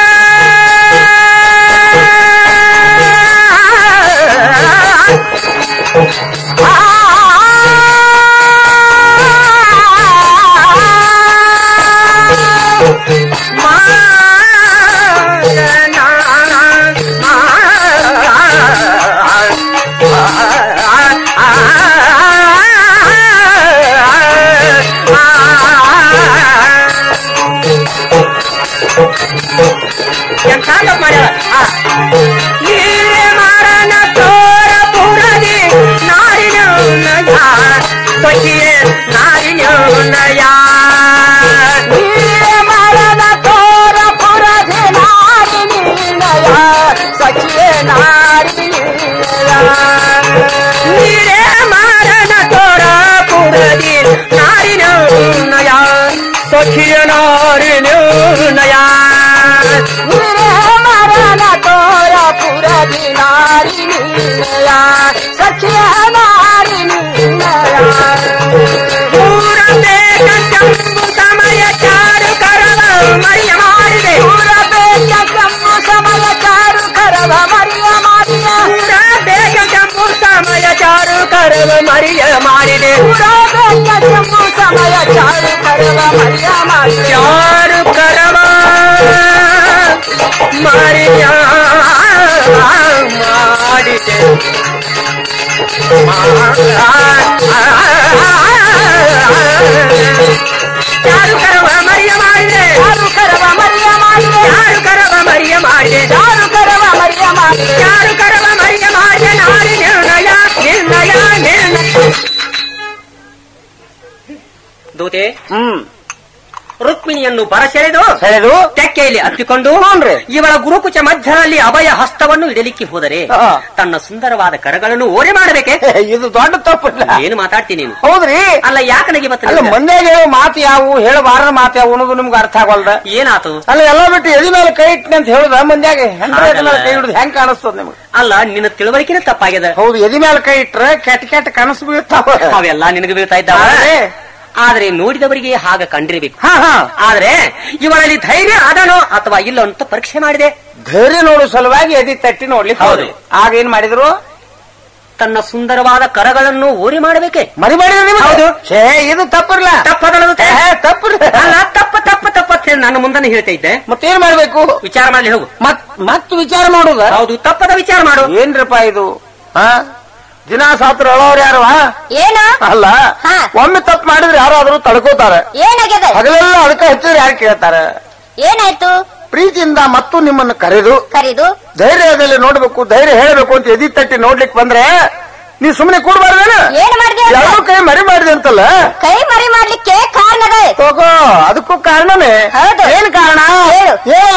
ನೀರೇ ಮಾರನ ತೋರ ಪುರದಿ ನಾರಿನ ಸಖಿಯೇ ನಾರಿನ ನೀರೇ ಮಾರನ ತೋರ ಪುರದಿ ನಾರಿನ ಸಖಿಯೇ ನಾರಿನ ನೀರೇ ಮಾರನ ತೋರ ಪುರದಿ ನಾರಿನ ಸಖಿಯ ನಾರಿನ ನೀರೇ ಮಾರನ ತೋರ ಪುರದಿ ನಾರಿನ ಸಖಿಯ ನಾರಿನ ಪೂರ ಬೇಕಂಬು ಸಮಯ ಚಾರು ಕರವ ಮರಿಯ ಮಾಡಿದೆ ಪೂರ ಬೇಕಂಬು ಸಮಯ ಚಾರು ಕರವ ಮರಿಯ ಮಾಡಿದೆ ಪೂರ ಬೇಕಂಬು ಸಮಯ ಚಾರು ಕರವ ಮರಿಯ ಮಾಡಿದೆ ಪೂರ ಬೇಕಂಬು ಸಮಯ ಚಾರು ಕರವ ಮರಿಯ ಮಾಡಿದೆ ಚಾರು ಕರವ ಮರಿಯ ಮಾಡಿದೆ ಯಾರು ಕರವ ಮರಿಯ ಮಾಡಿದೆ ಯಾರು ಕರವ ಮರಿಯ ಮಾಡಿದೆ ಯಾರು ಕರವ ಮರಿಯ ಮಾಡಿದೆ ಯಾರು ಕರವ ಮರಿಯ ಮಾಡಿದೆ ಯಾರು ಕರವ ಮರಿಯ ಮಾಡಿದೆ ನಾರಿ ನಿರ್ಣಯ ನಿರ್ಣಯ ನಿರ್ಣಯ ದೂತೆ ಹ್ಮ್ ರುಕ್ಮಿಣಿಯನ್ನು ಬರಸೆಳೆದು ಹೇಳು ತೆಕ್ಕೆಯಲ್ಲಿ ಹತ್ತಿಕೊಂಡು ಹ್ಞೂನ್ರಿ. ಇವಳ ಗುರುಕುಚ ಮಧ್ಯದಲ್ಲಿ ಅಭಯ ಹಸ್ತವನ್ನು ಇಡಲಿಕ್ಕೆ ಹೋದರೆ ಹಾ. ತನ್ನ ಸುಂದರವಾದ ಕರಗಳನ್ನು ಓರೆ ಮಾಡಬೇಕೆ ಇದು ದೊಡ್ಡ ತಪ್ಪಿಲ್ಲ ಏನು ಮಾತಾಡ್ತೀನಿ ನೀನು ಹೌದ್ರಿ ಅಲ್ಲ ಯಾಕೆ ನನಗೆ ಅಲ್ಲ ಇವತ್ತು ಮಂದ್ಯಾಗ ಹೇಳೋ ಮಾತು ಯಾವುವು ಹೇಳಬಾರದ ಮಾತು ಯಾವ ಅನ್ನೋದು ನಿಮ್ಗೆ ಅರ್ಥ ಆಗಲ್ದ ಏನಾತು ಅಲ್ಲ ಎಲ್ಲ ಬಿಟ್ಟು ಎದಿ ಮೇಲೆ ಕೈ ಇಟ್ಟಿನಿ ಅಂತ ಹೇಳುದ ಮಂದ್ಯಾಗ ಹೆಂಡ್ರ ಎದಿ ಮೇಲೆ ಕೈ ಹಿಡಿದು ಹೆಂಗ್ ಕಾಣಿಸ್ತದ ನಿಮ್ಗೆ ಅಲ್ಲ ನಿನ್ನ ತಿಳುವಳಿಕೆನೇ ತಪ್ಪಾಗ್ಯದ ಹೌದು ಎದಿ ಮೇಲೆ ಕೈ ಇಟ್ರೆ ಕೆಟ್ಟ ಕೆಟ್ಟ ಕನಸು ಬೀಳ್ತಾವ ಅವೆಲ್ಲ ನಿನಗೆ ಬೀಳ್ತಾ ಇದ್ದಾವ ಆದ್ರೆ? ಆದ್ರೆ ನೋಡಿದವರಿಗೆ ಹಾಗ ಕಂಡಿರಬೇಕು ಹಾ ಹಾ ಆದ್ರೆ ಇವಳಲ್ಲಿ ಧೈರ್ಯ ಅದನೋ ಅಥವಾ ಇಲ್ಲೋ ಅಂತ ಪರೀಕ್ಷೆ ಮಾಡಿದೆ ಧೈರ್ಯ ನೋಡು ಸಲುವಾಗಿ ಎದಿ ತಟ್ಟಿ ನೋಡ್ಲಿಕ್ಕೆ ಹೌದು. ಹೋದ್ರಿ. ಆಗ ಏನ್ ಮಾಡಿದ್ರು ತನ್ನ ಸುಂದರವಾದ ಕರಗಳನ್ನು ಓರಿ ಮಾಡಬೇಕೆ ಮರಿ ಮಾಡಿದ್ರು ನಿಮ್ಗೆ? ಹೌದು. ಛೇ ಇದು ತಪ್ಪಿರ್ಲ ತಪ್ಪದಳದು ತಪ್ಪಿರ್ಲ ಅಲ್ಲ ತಪ್ಪ ತಪ್ಪ ತಪ್ಪ ಅಂತ ಹೇಳಿ ನನ್ನ ಮುಂದನೆ ಹೇಳ್ತಾ ಇದ್ದೆ ಮತ್ತೇನ್ ಮಾಡ್ಬೇಕು ವಿಚಾರ ಮಾಡ್ಲಿ ಹೋಗು ಮತ್ ಮತ್ ವಿಚಾರ ಮಾಡುದ ಹೌದು ತಪ್ಪದ ವಿಚಾರ ಮಾಡು ಏನ್ರಪ್ಪ ಇದು ಹಾ ದಿನ ಸಾತ್ರ ಹೇಳೋರು ಯಾರು ಏನು ಅಲ್ಲ ಹಾ. ಒಮ್ಮೆ ತಪ್ಪು ಮಾಡಿದ್ರೆ ಯಾರಾದ್ರೂ ತಡ್ಕೋತಾರೆ ಏನಾಗ್ಯದ ಹಗಲೆಲ್ಲ ಅದಕ್ಕೆ ಹಚ್ಚಿದ್ರೆ ಯಾರು ಕೇಳ್ತಾರೆ ಏನಾಯ್ತು ಪ್ರೀತಿಯಿಂದ ಮತ್ತು ನಿಮ್ಮನ್ನು ಕರೆದು ಕರೀದು ಧೈರ್ಯದಲ್ಲಿ ನೋಡ್ಬೇಕು ಧೈರ್ಯ ಹೇಳಬೇಕು ಅಂತ ಎದಿ ತಟ್ಟಿ ನೋಡ್ಲಿಕ್ಕೆ ಬಂದ್ರೆ ನೀ ಸುಮ್ಮನೆ ಕೂಡಬಾರ್ದೇನ ಏನ್ ಮಾಡಿದೆ ಅಂತ? ಯಾರು ಕೈ ಮರಿ ಮಾಡಿದೆ ಅಂತಲ್ಲ ಕೈ ಮರಿ ಮಾಡ್ಲಿಕ್ಕೆ ಕಾರಣದ ಹೋಗೋ ಅದಕ್ಕೂ ಕಾರಣನೇ ಹೌದು. ಏನ್ ಕಾರಣ ಹೇಳು. ಏ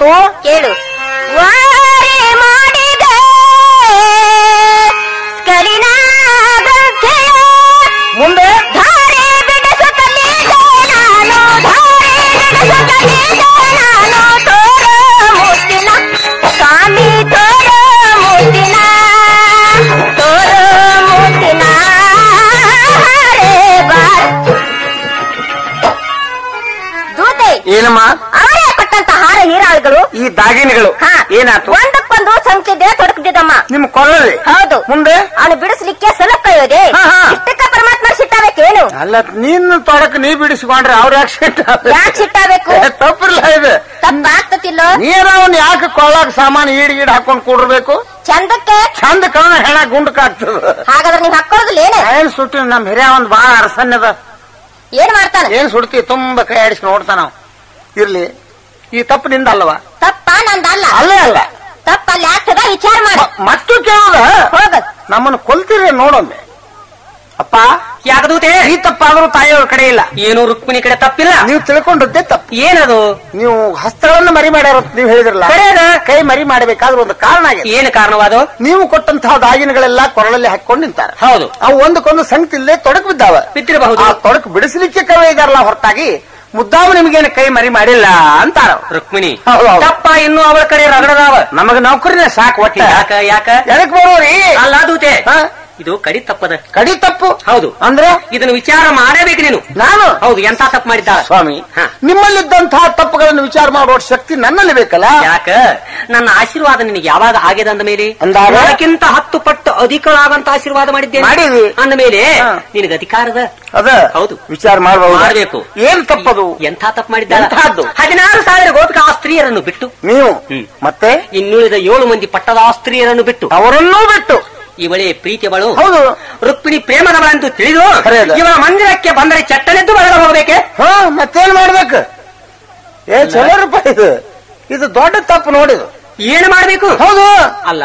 ಏನವು ಕೇಳು ವಾರೆ ಮಾಡಿದೆ ಸ್ಕರಿನಾಗಂತೆಯ ಮುಂದೆ ಧಾರೆ ಬಿಡಿಸುತ್ತಲಿದ್ದೆ ನಾನು ಧಾರೆ ಬಿಡಿಸುತ್ತಲಿದ್ದೆ ನಾನು ತೋರ ಮುತ್ತಿನ ಸ್ವಾಮಿ ತೋರ ಮುತ್ತಿನ ತೋರ ಮುತ್ತಿನ ಹರೇ ಬಾರ್ ದೂತೆ ಏನಮ್ಮ ಅವರೇ ಕೊಟ್ಟಂತ ಹಾರ ಹೀರಾಳುಗಳು ಈ ದಾಗಿನಿಗಳು ಹಾ ಏನಾತು ಒಂದಕ್ಕೊಂದು ಸಂಖ್ಯೆ ತೊಡಕಿದ್ದಮ್ಮ ನಿಮ್ ಕೊಳ್ಳಲಿ ಹೌದು ಮುಂದೆ ಅವನು ಬಿಡಿಸ್ಲಿಕ್ಕೆ ಸಲಪ್ ಕೈಯೋದೆ ಹಾ, ಹಾ. ಇಷ್ಟಕ್ಕ ಪರಮಾತ್ಮ ಸಿಟ್ಟಾಬೇಕೇನು ಅಲ್ಲ ನೀನ್ ತೊಡಕ್ ನೀ ಬಿಡಿಸ್ಕೊಂಡ್ರೆ ಅವ್ರ ಯಾಕೆ ಸಿಟ್ಟ ಯಾಕೆ ಸಿಟ್ಟಾಬೇಕು ತಪ್ಪಿಲ್ಲ ಇದು ತಪ್ಪಾಗ್ತತಿಲ್ಲೋ ನೀರ ಅವ್ನ ಯಾಕೆ ಕೊಳ್ಳಾಕ ಸಾಮಾನು ಈಡ್ ಗೀಡ್ ಹಾಕೊಂಡ್ ಕೂಡ್ಬೇಕು ಚಂದಕ್ಕೆ ಚಂದ ಕವನ ಹೆಣ ಗುಂಡಕ್ಕಾಗ್ತದ ಹಾಗಾದ್ರೆ ನೀವ್ ಹಾಕೊಳ್ಳೋದಿಲ್ಲ ಏನು ಏನ್ ಸುಟ್ಟಿ ನಮ್ ಹಿರಿಯ ಒಂದ್ ಬಾಳ ಅರಸನ್ಯದ ಏನ್ ಮಾಡ್ತಾನೆ ಏನ್ ಸುಡ್ತಿ ತುಂಬಾ ಕೈ ಆಡಿಸಿ ನೋಡ್ತಾನ ಅವ. ಇರ್ಲಿ ಈ ತಪ್ಪು ನಿಂದ ಅಲ್ವಾ ತಪ್ಪ ನಂದಲ್ಲ ಅಲ್ಲೇ ಅಲ್ಲ ತಪ್ಪ ಅಲ್ಲಿ ಆಗ್ತದ ವಿಚಾರ ಮಾಡು ಮ- ಮತ್ತು ಕೇಳೋದ ಹೋಗ ನಮ್ಮನ್ನ ಕೊಲ್ತೀರಿ ನೋಡೊಮ್ಮೆ ಅಪ್ಪ ಯಾಕದೂತೆ ಈ ತಪ್ಪಾದ್ರೂ ತಾಯಿಯವ್ರ ಕಡೆ ಇಲ್ಲ ಏನು ರುಕ್ಮಿಣಿ ಕಡೆ ತಪ್ಪಿಲ್ಲ ನೀವು ತಿಳ್ಕೊಂಡದ್ದೇ ತಪ್ಪು ಏನದು ನೀವು ಹಸ್ತಗಳನ್ನು ಮರಿ ಮಾಡ್ಯಾರ ಅಂತ ನೀವು ಹೇಳಿದ್ರಲ್ಲ ಕರೆಯದ? ಕೈ ಮರಿ ಮಾಡಬೇಕಾದ್ರೆ ಒಂದು ಕಾರಣ ಆಗಿದೆ ಏನು ಕಾರಣವಾದು ನೀವು ಕೊಟ್ಟಂತಹ ದಾಗಿನಗಳೆಲ್ಲ ಕೊರಳಲ್ಲಿ ಹಾಕೊಂಡು ನಿಂತಾರೆ ಹೌದು ಅವು ಒಂದಕ್ಕೊಂದು ಸಂಗತಿಲ್ಲದೆ ತೊಡಕು ಬಿದ್ದಾವ ಬಿದ್ದಿರಬಹುದು ಆ ತೊಡಕು ಬಿಡಿಸಲಿಕ್ಕೆ ಕವೆ ಇದಾರಲ್ಲ ಹೊರತಾಗಿ ಮುದ್ದಾವು ನಿಮಗೇನು ಕೈ ಮರಿ ಮಾಡಿಲ್ಲ ಅಂತಾರ ಅವ್ರು. ರುಕ್ಮಿಣಿ ಹೌದು, ಹೌದು. ತಪ್ಪ ಇನ್ನು ಅವಳ ಕಡೆ ರಗಡದಾವ ನಮಗ ನೌಕರಿನೇ ಸಾಕು ಒಟ್ಟ ಯಾಕ ಯಾಕ ಎದಕ್ ಬರೋರಿ ಅಲ್ಲ ದೂತೆ ಹಾ? ಇದು ಕಡಿ ತಪ್ಪದ ಕಡಿ ತಪ್ಪು ಹೌದು ಅಂದ್ರೆ ಇದನ್ನು ವಿಚಾರ ಮಾಡಬೇಕು ನೀನು ನಾನು ಹೌದು ಎಂತ ತಪ್ಪು ಮಾಡಿದ್ದಾಳ ಸ್ವಾಮಿ ಹಾ. ನಿಮ್ಮಲ್ಲಿದ್ದಂತಹ ತಪ್ಪುಗಳನ್ನು ವಿಚಾರ ಮಾಡುವ ಶಕ್ತಿ ನನ್ನಲ್ಲಿ ಬೇಕಲ್ಲ ಯಾಕ ನನ್ನ ಆಶೀರ್ವಾದ ನಿನಗೆ ಯಾವಾಗ ಆಗಿದೆ ಅಂದ ಮೇಲೆ ಅಂದಾಗ? ನನಗಿಂತ ಹತ್ತು ಪಟ್ಟು ಅಧಿಕವಾದಂತ ಆಶೀರ್ವಾದ ಮಾಡಿದ್ದೇನೆ ಮಾಡಿದಿ. ಅಂದ ಮೇಲೆ ಹಾ. ನಿನಗೆ ಅಧಿಕಾರದ ಅದ ಹೌದು. ವಿಚಾರ ಮಾಡಬಹುದು ಮಾಡ್ಬೇಕು. ಏನ್ ತಪ್ಪದು ಎಂಥ ತಪ್ಪು ಮಾಡಿದ್ದಾಳ ಎಂಥದ್ದು? ಹದಿನಾರು ಸಾವಿರ ಗೋಪಿಕಾ ಸ್ತ್ರೀಯರನ್ನು ಬಿಟ್ಟು ನೀವು ಹ್ಮ್. ಮತ್ತೆ ಇನ್ನುಳಿದ ಏಳು ಮಂದಿ ಪಟ್ಟದ ಸ್ತ್ರೀಯರನ್ನು ಬಿಟ್ಟು ಅವರನ್ನೂ ಬಿಟ್ಟು ಇವಳೇ ಪ್ರೀತಿಯವಳು ಹೌದು ರುಕ್ಮಿಣಿ ಪ್ರೇಮದವಳಂತೂ ತಿಳಿದು ಖರೆ ಅದು. ಇವಳ ಮಂದಿರಕ್ಕೆ ಬಂದರೆ ಚಟ್ಟನೆದ್ದು ಬರಲು ಹೋಗಬೇಕೆ ಹಾ ಮತ್ತೇನ್ ಮಾಡ್ಬೇಕು ಏ ಚಲೋ ರೂಪಾಯಿ ಇದು ಇದು ದೊಡ್ಡ ತಪ್ಪು ನೋಡಿದು ಏನು ಮಾಡ್ಬೇಕು ಹೌದು ಅಲ್ಲ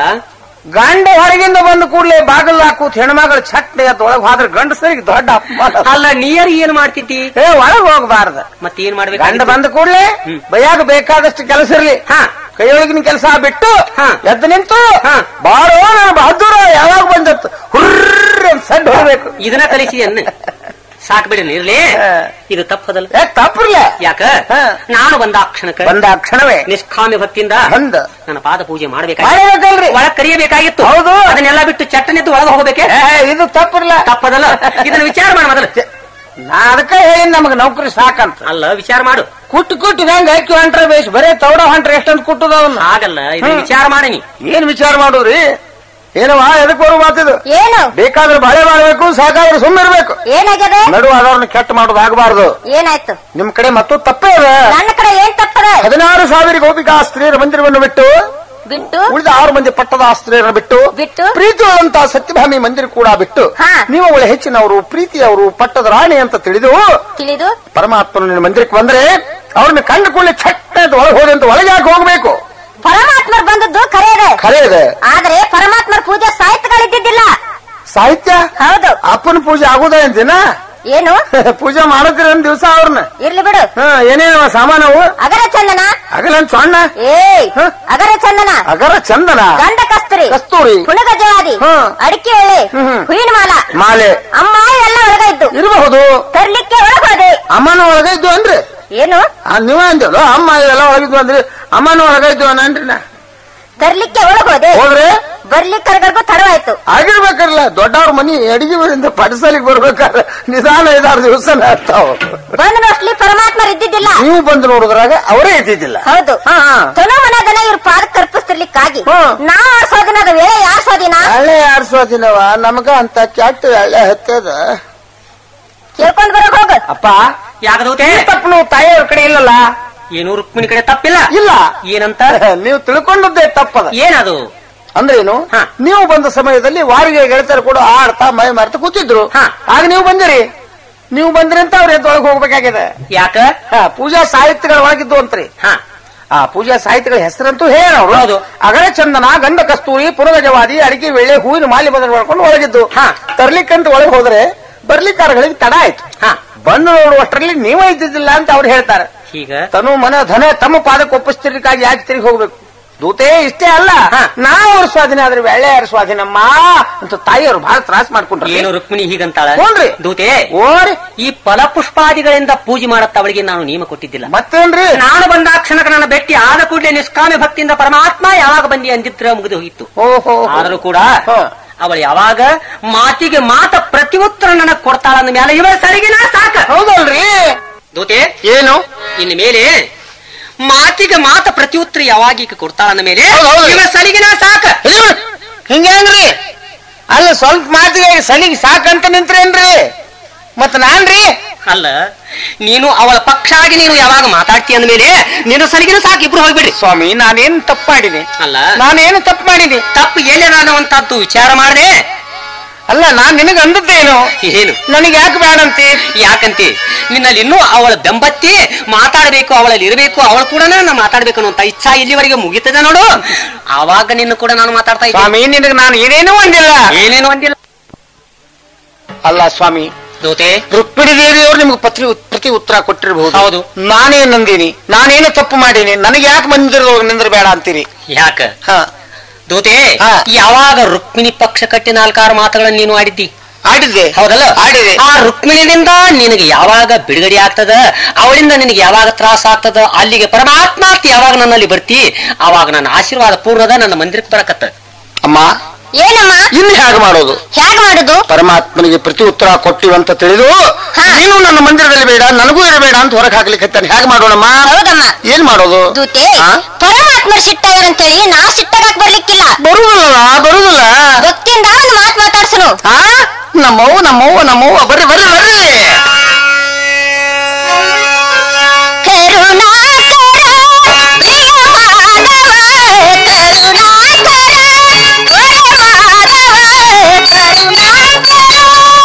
ಗಂಡ ಹೊರಗಿಂದ ಬಂದ ಕೂಡಲೇ ಬಾಗಿಲು ಹಾಕೂತ್ ಹೆಣ್ಮಗಳು ಚಟ್ನೆ ಅದ್ ಒಳಗ್ ಹೋದ್ರೆ ಗಂಡಸರಿಗೆ ದೊಡ್ಡ ಅಪಮಾನ ಅಲ್ಲ ನೀಯರ್ ಏನ್ ಮಾಡ್ತಿದ್ದಿ ಏ ಒಳಗ್ ಹೋಗಬಾರ್ದ ಮತ್ತೆ ಏನ್ ಮಾಡ್ಬೇಕು ಗಂಡ ಬಂದ ಕೂಡಲೇ ಹ್ಮ್. ಬೈಯಾಗ ಬೇಕಾದಷ್ಟು ಕೆಲಸ ಇರ್ಲಿ ಹಾ. ಕೈಯೊಳಗಿನ ಕೆಲಸ ಬಿಟ್ಟು ಹಾ. ಎದ್ದು ನಿಂತು ಹಾ. ಬಾರೋ ನಾನು ಬಹದ್ದೂರ ಯಾವಾಗ ಬಂದತ್ತು ಹುರ್ರ್ ಅಂತ ಸಡ್ಡು ಹೊರಬೇಕು ಇದನ್ನ ಕಲಿಸಿ ಅನ್ನ ಸಾಕ್ ಬಿಡಿ ಇರ್ಲಿ ಹಾ. ಇದು ತಪ್ಪದಲ್ಲ ಏ ತಪ್ಪಿರ್ಲ ಯಾಕ ಹಾ. ನಾನು ಬಂದ ಆ ಕ್ಷಣಕ್ಕೆ ಬಂದ ಕ್ಷಣವೇ ನಿಷ್ಕಾಮ್ಯ ಭಕ್ತಿಯಿಂದ ಬಂದ ನನ್ನ ಪಾದ ಪೂಜೆ ಮಾಡಬೇಕಾಗಿತ್ತು ಮಾಡಬೇಕಲ್ರಿ ಒಳಗ್ ಕರಿಯಬೇಕಾಗಿತ್ತು ಹೌದು. ಅದನ್ನೆಲ್ಲ ಬಿಟ್ಟು ಚಟ್ಟನೆದ್ದು ಒಳಗೆ ಹೋಗಬೇಕೆ ಏ, ಇದು ತಪ್ಪಿರ್ಲ ತಪ್ಪದಲ್ಲ ಇದನ್ನ ವಿಚಾರ ಮಾಡ ಮೊದಲು ನಾ ಅದಕ್ಕೆ ಹೇಳಿ ನಮಗ್ ನೌಕರಿ ಸಾಕಂತ ಅಲ್ಲ ವಿಚಾರ ಮಾಡು ಕುಟ್ಟು ಕುಟ್ಟು ಹೆಂಗ್ ಹಾಕಿ ಹೊಂಟ್ರೆ ಬೇಸ್ ಬರೇ ತೌಡ ಹೊಂಟ್ರೆ ಎಷ್ಟಂತ ಕುಟ್ಟದವನ್ನ ಹಾಗಲ್ಲ ಇದನ್ನ ಹ್ಮ್. ವಿಚಾರ ಮಾಡನಿ ಏನ್ ವಿಚಾರ ಮಾಡುದ್ರಿ ಏನವ ಎದಕ್ ಬರೋ ಮಾತಿದು ಏನು ಬೇಕಾದ್ರೆ ಬಾಳೆ ಮಾಡ್ಬೇಕು ಸಾಕಾದ್ರೆ ಸುಮ್ಮಿರ್ಬೇಕು ಏನಾಗ್ಯದ ನಡು ಅದವ್ರನ್ನ ಕೆಟ್ಟ ಮಾಡೋದು ಆಗಬಾರ್ದು ಏನಾಯ್ತು ನಿಮ್ ಕಡೆ ಮತ್ತು ತಪ್ಪೇ ಇದೆ ನನ್ನ ಕಡೆ ಏನ್ ತಪ್ಪದ ಹದಿನಾರು ಸಾವಿರ ಗೋಪಿಕಾ ಸ್ತ್ರೀಯರ ಮಂದಿರವನ್ನು ಬಿಟ್ಟು ಬಿಟ್ಟು ಉಳಿದ ಆರು ಮಂದಿ ಪಟ್ಟದ ಸ್ತ್ರೀಯರನ್ನು ಬಿಟ್ಟು ಬಿಟ್ಟು ಪ್ರೀತಿಯುಳ್ಳಂತ ಸತ್ಯಭಾಮಿ ಮಂದಿರ ಕೂಡ ಬಿಟ್ಟು ಹಾ. ನೀವು ಅವಳ ಹೆಚ್ಚಿನವರು ಪ್ರೀತಿಯವರು ಪಟ್ಟದ ರಾಣಿ ಅಂತ ತಿಳಿದು ತಿಳಿದು ಪರಮಾತ್ಮನ ನಿನ್ನ ಮಂದಿರಕ್ಕೆ ಬಂದ್ರೆ ಅವ್ರನ್ನ ಕಂಡು ಕೂಡಲೇ ಚಟ್ಟ ಅಂತ ಒಳಗೆ ಹೋದೆ ಅಂತ ಒಳಗೆ ಯಾಕೆ ಹೋಗ್ಬೇಕು ಪರಮಾತ್ಮರ್ ಬಂದದ್ದು ಖರೆ ಇದೆ ಖರೆ ಇದೆ ಆದ್ರೆ ಪರಮಾತ್ಮರ ಪೂಜೆ ಸಾಹಿತ್ಯಗಳಿದ್ದಿದ್ದಿಲ್ಲ ಸಾಹಿತ್ಯ ಹೌದು ಅಪ್ಪನ ಪೂಜೆ ಆಗುದ ಅಂತಿನ ಏನು ಪೂಜೆ ಮಾಡತ್ತೀರ ಒಂದ್ ದಿವಸ ಅವ್ರನ್ನ ಇರ್ಲಿ ಬಿಡು ಹಾ ಏನೇನವ ಸಾಮಾನವು ಅಗರ ಚಂದನ ಅಗಲನ್ ಸಣ್ಣ ಏಯ್ ಹ? ಅಗರ ಚಂದನ ಅಗರ ಚಂದನ ಗಂಡ ಕಸ್ತೂರಿ ಕಸ್ತೂರಿ ಪುಣಗ ಜವಾದಿ ಹ. ಅಡಿಕೆ ಎಳೆ ಹ್ಮ್, ಹ್ಮ್. ಹುಯಿನ ಮಾಲ ಮಾಲೆ ಅಮ್ಮ ಎಲ್ಲ ಒಳಗ ಇದ್ದು ಇರಬಹುದು ತರ್ಲಿಕ್ಕೆ ಒಳಗೋದೆ ಅಮ್ಮನ ಒಳಗ ಇದ್ದು ಅಂದ್ರಿ ಏನು ಆ, ನೀವ ಅಂದ್ಯಲ್ಲ ಅಮ್ಮ ಎಲ್ಲ ಒಳಗಿದ್ವು ಅಂದ್ರಿ ಅಮ್ಮನ ಒಳಗ ಇದ್ದು ಅನ್ರಿ ನಾ ತರ್ಲಿಕ್ಕೆ ಒಳಗೋದೆ ಹೋದ್ರೆ ಬರ್ಲಿಕ್ಕೆ ಕರ್ಗರ್ಗೂ ತಡವಾಯ್ತು ಆಗಿರ್ಬೇಕಲ್ಲ ದೊಡ್ಡವ್ರ ಮನಿ ಅಡಿಗೆ ಮನೆಯಿಂದ ಪಡಿಸಲಿಕ್ಕೆ ಬರ್ಬೇಕಾದ್ರೆ ನಿಧಾನ ಐದಾರು ದಿವಸ ಆಗ್ತಾವ ಬಂದು ನೋಡ್ಲಿ ಪರಮಾತ್ಮರು ಇದ್ದಿದ್ದಿಲ್ಲ ನೀವು ಬಂದು ನೋಡಿದ್ರಾಗ ಅವರೇ ಇದ್ದಿದ್ದಿಲ್ಲ ಹೌದು ಹಾ, ಹಾ. ತನು ಮನದನ ಇವ್ರ ಪಾದಕ್ಕೆ ಕರ್ಪಿಸ್ತಿರ್ಲಿಕ್ಕಾಗಿ ಹ್ಮ್. ನಾ ಆಡ್ಸೋದಿನದ ವೇಳೆ ಆಡ್ಸೋದಿನ ಹಳ್ಳೆ ಆಡ್ಸೋದಿನವ ನಮಗ ಅಂತ ಕೆಟ್ಟ ಹಳ್ಳೆ ಹತ್ತದ ಕೇಳ್ಕೊಂಡ್ ಬರೋಕ್ ಹೋಗು ಅಪ್ಪ ಯಾಕದೌತೆ ತಪ್ಪು ನೀವು ತಾಯಿಯವ್ರ ಕಡೆ ಇಲ್ಲಲ್ಲ ಏನು ರುಕ್ಮಿಣಿ ಕಡೆ ತಪ್ಪಿಲ್ಲ ಇಲ್ಲ ಏನಂತ ನೀವು ತಿಳ್ಕೊಂಡದ್ದೇ ತಪ್ಪದ ಏನದು ಅಂದ್ರೇನು ಹಾ. ನೀವು ಬಂದ ಸಮಯದಲ್ಲಿ ವಾರಿಗೆ ಗೆಳತಿಯರು ಕೂಡ ಆಡ್ತಾ ಮೈ ಮರೆತು ಕೂತಿದ್ರು ಹಾ. ಆಗ ನೀವು ಬಂದಿರಿ ನೀವು ಬಂದ್ರಿ ಅಂತ ಅವ್ರ ಎದ್ದೊಳಗೆ ಹೋಗ್ಬೇಕಾಗಿದೆ ಯಾಕ ಹಾ, ಪೂಜಾ ಸಾಹಿತ್ಯಗಳ ಒಳಗಿದ್ದು ಅಂತ್ರಿ ಹಾ ಆ ಪೂಜಾ ಸಾಹಿತ್ಯಗಳ ಹೆಸರಂತೂ ಹೇಳವ್ರು ಹೌದು. ಅಗರ ಚಂದನ ಗಂಧ ಕಸ್ತೂರಿ ಪುನಗಜವಾದಿ ಅಡಿಕೆ ವೇಳೆ ಹೂವಿನ ಮಾಲಿ ಬದಲು ಮಾಡ್ಕೊಂಡು ಒಳಗಿದ್ದು ಹಾ. ತರ್ಲಿಕ್ಕಂತ ಒಳಗೆ ಹೋದ್ರೆ ಬರ್ಲಿಕ್ಕಾರಗಳಿಗೆ ತಡ ಆಯ್ತು ಹಾ ಬಂದು ನೋಡುವಷ್ಟರಲ್ಲಿ ನೀವೇ ಇದ್ದಿದ್ದಿಲ್ಲ ಅಂತ ಅವ್ರು ಹೇಳ್ತಾರೆ ಯಾಕೀಗ ತನು ಮನ ಧನ ತಮ್ಮ ಪಾದಕ್ಕೆ ಒಪ್ಪಿಸ್ತಿರ್ಲಿಕ್ಕಾಗಿ ಯಾಕೆ ತಿರುಗಿ ಹೋಗ್ಬೇಕು ದೂತೆ ಇಷ್ಟೇ ಅಲ್ಲ ನಾವು ಅವ್ರ ಸ್ವಾಧೀನ ಆದ್ರೆ ಒಳ್ಳೆ ಯಾರ ಸ್ವಾಧೀನಮ್ಮ ಅಂತ ತಾಯಿಯವರು ಬಹಳ ತ್ರಾಸ ಮಾಡ್ಕೊಂಡ್ರು ಏನು ರುಕ್ಮಿಣಿ ಹೀಗಂತಾಳ ಹ್ಞೂನ್ರಿ. ದೂತೆ ಓರಿ ಈ ಫಲಪುಷ್ಪಾದಿಗಳಿಂದ ಪೂಜೆ ಮಾಡತ್ತ ಅವಳಿಗೆ ನಾನು ನಿಯಮ ಕೊಟ್ಟಿದ್ದಿಲ್ಲ ಮತ್ತೇನ್ರಿ ನಾನು ಬಂದ ಕ್ಷಣಕ್ಕೆ ನನ್ನ ಭೇಟಿ ಆದ ಕೂಡಲೇ ನಿಷ್ಕಾಮ್ಯ ಭಕ್ತಿಯಿಂದ ಪರಮಾತ್ಮ ಯಾವಾಗ ಬಂದಿ ಅಂದಿದ್ರ ಮುಗಿದು ಹೋಗಿತ್ತು ಓಹೋ ಆದರೂ ಕೂಡ ಹ. ಅವಳು ಯಾವಾಗ ಮಾತಿಗೆ ಮಾತ ಪ್ರತಿಯುತ್ತರ ನನಗ್ ಕೊಡ್ತಾಳ ಅಂದ ಮೇಲೆ ಇವಳ ಸರಿಗಿನ ಸಾಕ ಹೌದಲ್ರಿ ದೂತೆ ಏನು ಇನ್ನು ಮೇಲೆ ಮಾತಿಗೆ ಮಾತ ಪ್ರತಿಯುತ್ತರ ಯಾವಾಗ ಈಕೆ ಕೊಡ್ತಾಳ ಅಂದ ಮೇಲೆ ಹೌದು, ಹೌದು. ಇವಳ ಸರಿಗಿನ ಸಾಕ ಹಿಂಗ್ಯಾಂಗ್ರಿ ಅಲ್ಲ ಸ್ವಲ್ಪ ಮಾತಿಗೆ ಸಲಿಗೆ ಸಾಕಂತ ನಿಂತ್ರೇನ್ರಿ ಮತ್ ನಾನ್ರಿ ಅಲ್ಲ ನೀನು ಅವಳ ಪಕ್ಷ ಆಗಿ ನೀನು ಯಾವಾಗ ಮಾತಾಡ್ತಿ ಅಂದ ಮೇಲೆ ನೀನು ಸರಿಗಿನ ಸಾಕು ಇಬ್ರು ಹೋಗ್ಬಿಡ್ರಿ ಸ್ವಾಮಿ ನಾನೇನ್ ತಪ್ಪು ಮಾಡಿದೆ ಅಲ್ಲ ನಾನೇನು ತಪ್ಪು ಮಾಡಿದೆ ತಪ್ಪು ಏನೇನಾದಂತದ್ದು ವಿಚಾರ ಮಾಡದೆ ಅಲ್ಲ ನಾನ್ ನಿನಗ ಅಂದದ್ದೇನು ಏನು ನನಗೆ ಯಾಕೆ ಬೇಡಂತಿ ಯಾಕಂತೆ ನಿನ್ನಲ್ಲಿ ಇನ್ನೂ ಅವಳ ಬೆಂಬತ್ತಿ ಮಾತಾಡಬೇಕು ಅವಳಲ್ಲಿ ಇರಬೇಕು ಅವಳು ಕೂಡ ನಾನು ಮಾತಾಡ್ಬೇಕು ಅನ್ನೋ ಇಚ್ಛಾ ಇಲ್ಲಿವರೆಗೆ ಮುಗಿತದೆ ನೋಡು ಆವಾಗ ನಿನ್ನ ಕೂಡ ನಾನು ಮಾತಾಡ್ತಾ ಇದ್ದೆ ಸ್ವಾಮಿ ನಿನಗೆ ನಾನು ಏನೇನೂ ಅಂದಿಲ್ಲ ಏನೇನು ಅಂದಿಲ್ಲ ಅಲ್ಲ ಸ್ವಾಮಿ ದೋತೆ ರುಕ್ಮಿಣಿ ದೇವಿಯವರು ನಿಮ್ಗೆ ಪತ್ರಿ ಪ್ರತಿ ಉತ್ತರ ಕೊಟ್ಟಿರಬಹುದು ಹೌದು. ನಾನೇನ್ ನಂದೀನಿ ನಾನೇನು ತಪ್ಪು ಮಾಡೀನಿ ನನಗೆ ಯಾಕೆ ಮಂದಿರ ನಿಂದ್ರ ಬೇಡ ಅಂತೀರಿ ಯಾಕ ಹ ದೋತೆ ಹಾ. ಯಾವಾಗ ರುಕ್ಮಿಣಿ ಪಕ್ಷ ಕಟ್ಟಿ ನಾಲ್ಕಾರು ಮಾತುಗಳನ್ನು ನೀನು ಆಡಿದ್ದಿ ಆಡಿದ್ದೆ ಹೌದಲ್ಲ ಆಡಿದೆ ಆ ರುಕ್ಮಿಣಿಯಿಂದ ನಿನಗೆ ಯಾವಾಗ ಬಿಡುಗಡೆ ಆಗ್ತದ ಅವಳಿಂದ ನಿನಗೆ ಯಾವಾಗ ತ್ರಾಸ ಆಗ್ತದ ಅಲ್ಲಿಗೆ ಪರಮಾತ್ಮಾರ್ತಿ ಯಾವಾಗ ನನ್ನಲ್ಲಿ ಬರ್ತಿ ಆವಾಗ ನನ್ನ ಆಶೀರ್ವಾದ ಪೂರ್ಣದ ನನ್ನ ಮಂದಿರಕ್ಕೆ ಬರಕತ್ತ ಅಮ್ಮ ಏನಮ್ಮ ಇನ್ನು ಹೇಗೆ ಮಾಡೋದು ಹೇಗ್ ಮಾಡುದು ಪರಮಾತ್ಮನಿಗೆ ಪ್ರತಿ ಉತ್ತರ ಕೊಟ್ಟಿವಂತ ತಿಳಿದು ಹಾ. ನೀನು ನನ್ನ ಮಂದಿರದಲ್ಲಿ ಬೇಡ ನನಗೂ ಇರಬೇಡ ಅಂತ ಹೊರಗೆ ಹಾಕ್ಲಿಕ್ಕೆ ಹೇಗೆ ಮಾಡೋಣಮ್ಮ ಹೌದಮ್ಮ ಏನ್ ಮಾಡೋದು ದೂತೆ ಹಾ? ಪರಮಾತ್ಮರು ಸಿಟ್ಟಾಗ್ಯಾರಂತೇಳಿ ನಾ ಸಿಟ್ಟಾಗಕ್ ಬರ್ಲಿಕ್ಕಿಲ್ಲ ಬರುದಿಲ್ಲ ಬರುದಿಲ್ಲ ಭಕ್ತಿಯಿಂದ ಒಂದು ಮಾತು ಮಾತಾಡ್ಸನು ಆ ನಮ್ಮವ್ವ ನಮ್ಮವ್ವ ನಮ್ಮವ್ವ ಬರ್ರಿ ಬರ್ರಿ ಬರ್ರಿ ಕರುಣಾಕರ ಪ್ರಿಯ ಮಾಧವ ಕರುಣಾಕರ ಒಳ ಮಾಧವ ಕರುಣಾಕರ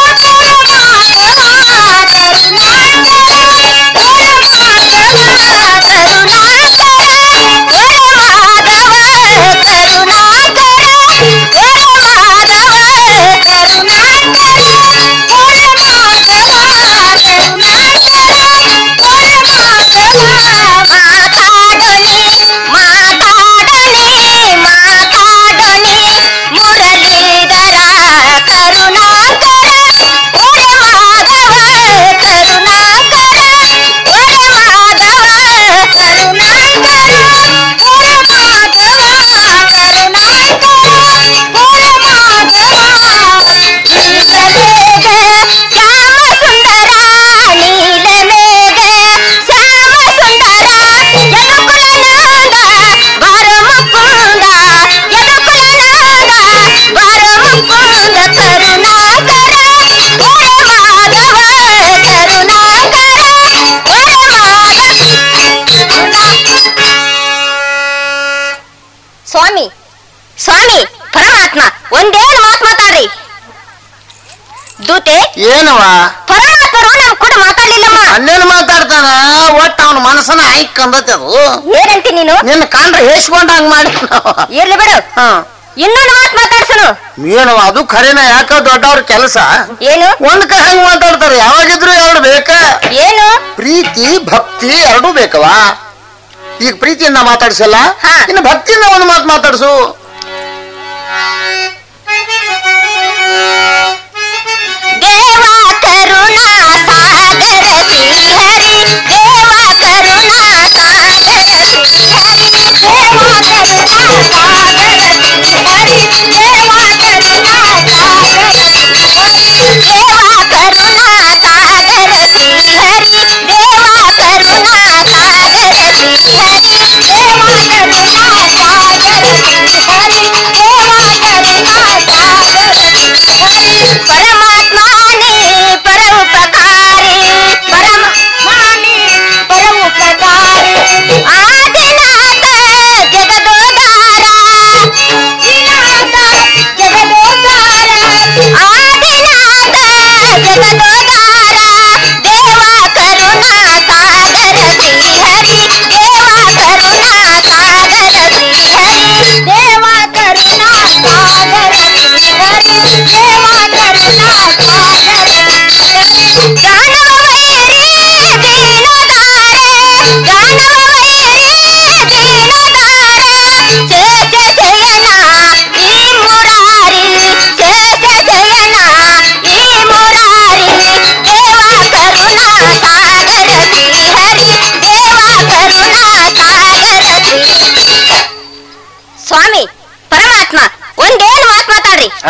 ಮಾತಾಡೊನಿ ಮಾತಾಡೊನಿ ಮಾತಾಡೊನಿ ಮುರಳೀಧರ ಕರುಣಾಕರ ಒರೆ ಮಾಧವ ಕರುಣಾಕರ ಒರೆ ಮಾಧವ ಕರುಣಾಕರ ಒರೆ ಮಾಧವ ಕರುಣಾಕರ ಒರೆ ಮಾಧವ ನೀಲಮೇಘ ಶ್ಯಾಮ ಸುಂದರ ನೀಲಮೇಘ ಶ್ಯಾಮ ಸುಂದರ ಯದುಕುಲನಾದ ವರ ಮುಕುಂದ ಯದುಕುಲನಾದ ವರ ಮುಕುಂದ ಕರುಣಾಕರ ಒರೆ ಮಾಧವ ಕರುಣಾಕರ ಒರೆ ಸ್ವಾಮಿ ಸ್ವಾಮಿ ಪರಮಾತ್ಮ ಒಂದೇನು ಮಾತು ಮಾತಾಡ್ರಿ ದೂತೆ ಏನವ ಪರಮಾತ್ಮರು ನಮ್ ಕೂಡ ಮಾತಾಡ್ಲಿಲ್ಲಮ್ಮ ಅಲ್ಲೇನು ಮಾತಾಡ್ತಾನ ಒಟ್ಟು ಅವನ ಮನಸ್ಸನ್ನ ಆಯ್ಕ್ ಕಂದತ್ತೆ ಅದು ಏನಂತಿ ನೀನು ನಿನ್ನ ಕಂಡ್ರೆ ಹೇಸ್ಕೊಂಡ ಹಂಗ ಮಾಡಿ ಇರ್ಲಿ ಬಿಡು ಹ ಇನ್ನೊಂದು ಮಾತು ಮಾತಾಡ್ಸನು ಏನವ ಅದು ಖರೇನ ಯಾಕ ದೊಡ್ಡವ್ರ ಕೆಲಸ ಏನು ಒಂದ್ ಕೈ ಹೆಂಗ್ ಮಾತಾಡ್ತಾರೆ ಯಾವಾಗಿದ್ರು ಎರಡು ಬೇಕ ಏನು ಪ್ರೀತಿ ಭಕ್ತಿ ಎರಡೂ ಬೇಕವಾ ಈಗ ಪ್ರೀತಿಯಿಂದ ಮಾತಾಡ್ಸಲ್ಲ ಹಾ. ಇನ್ನು ಭಕ್ತಿಯಿಂದ ಒಂದು ಮಾತು ಮಾತಾಡ್ಸು ದೇವ ಕರುಣಾ ಸಾಗರ ಶ್ರೀಹರಿ ದೇವ ಕರುಣಾ ಸಾಗರ ಶ್ರೀಹರಿ ದೇವ ಕರುಣಾ ಸಾಗರ ಶ್ರೀಹರಿ ದೇವ ಕರುಣಾ ಸಾಗರ ಶ್ರೀಹರಿ ದೇವ ಕರುಣಾ ಸಾಗರ ಶ್ರೀಹರಿ ದೇವ ಕರುಣಾ ಸಾಗರ ಶ್ರೀಹರಿ ದೇವ ಕರುಣಾ ಸಾಗರ ಶ್ರೀಹರಿ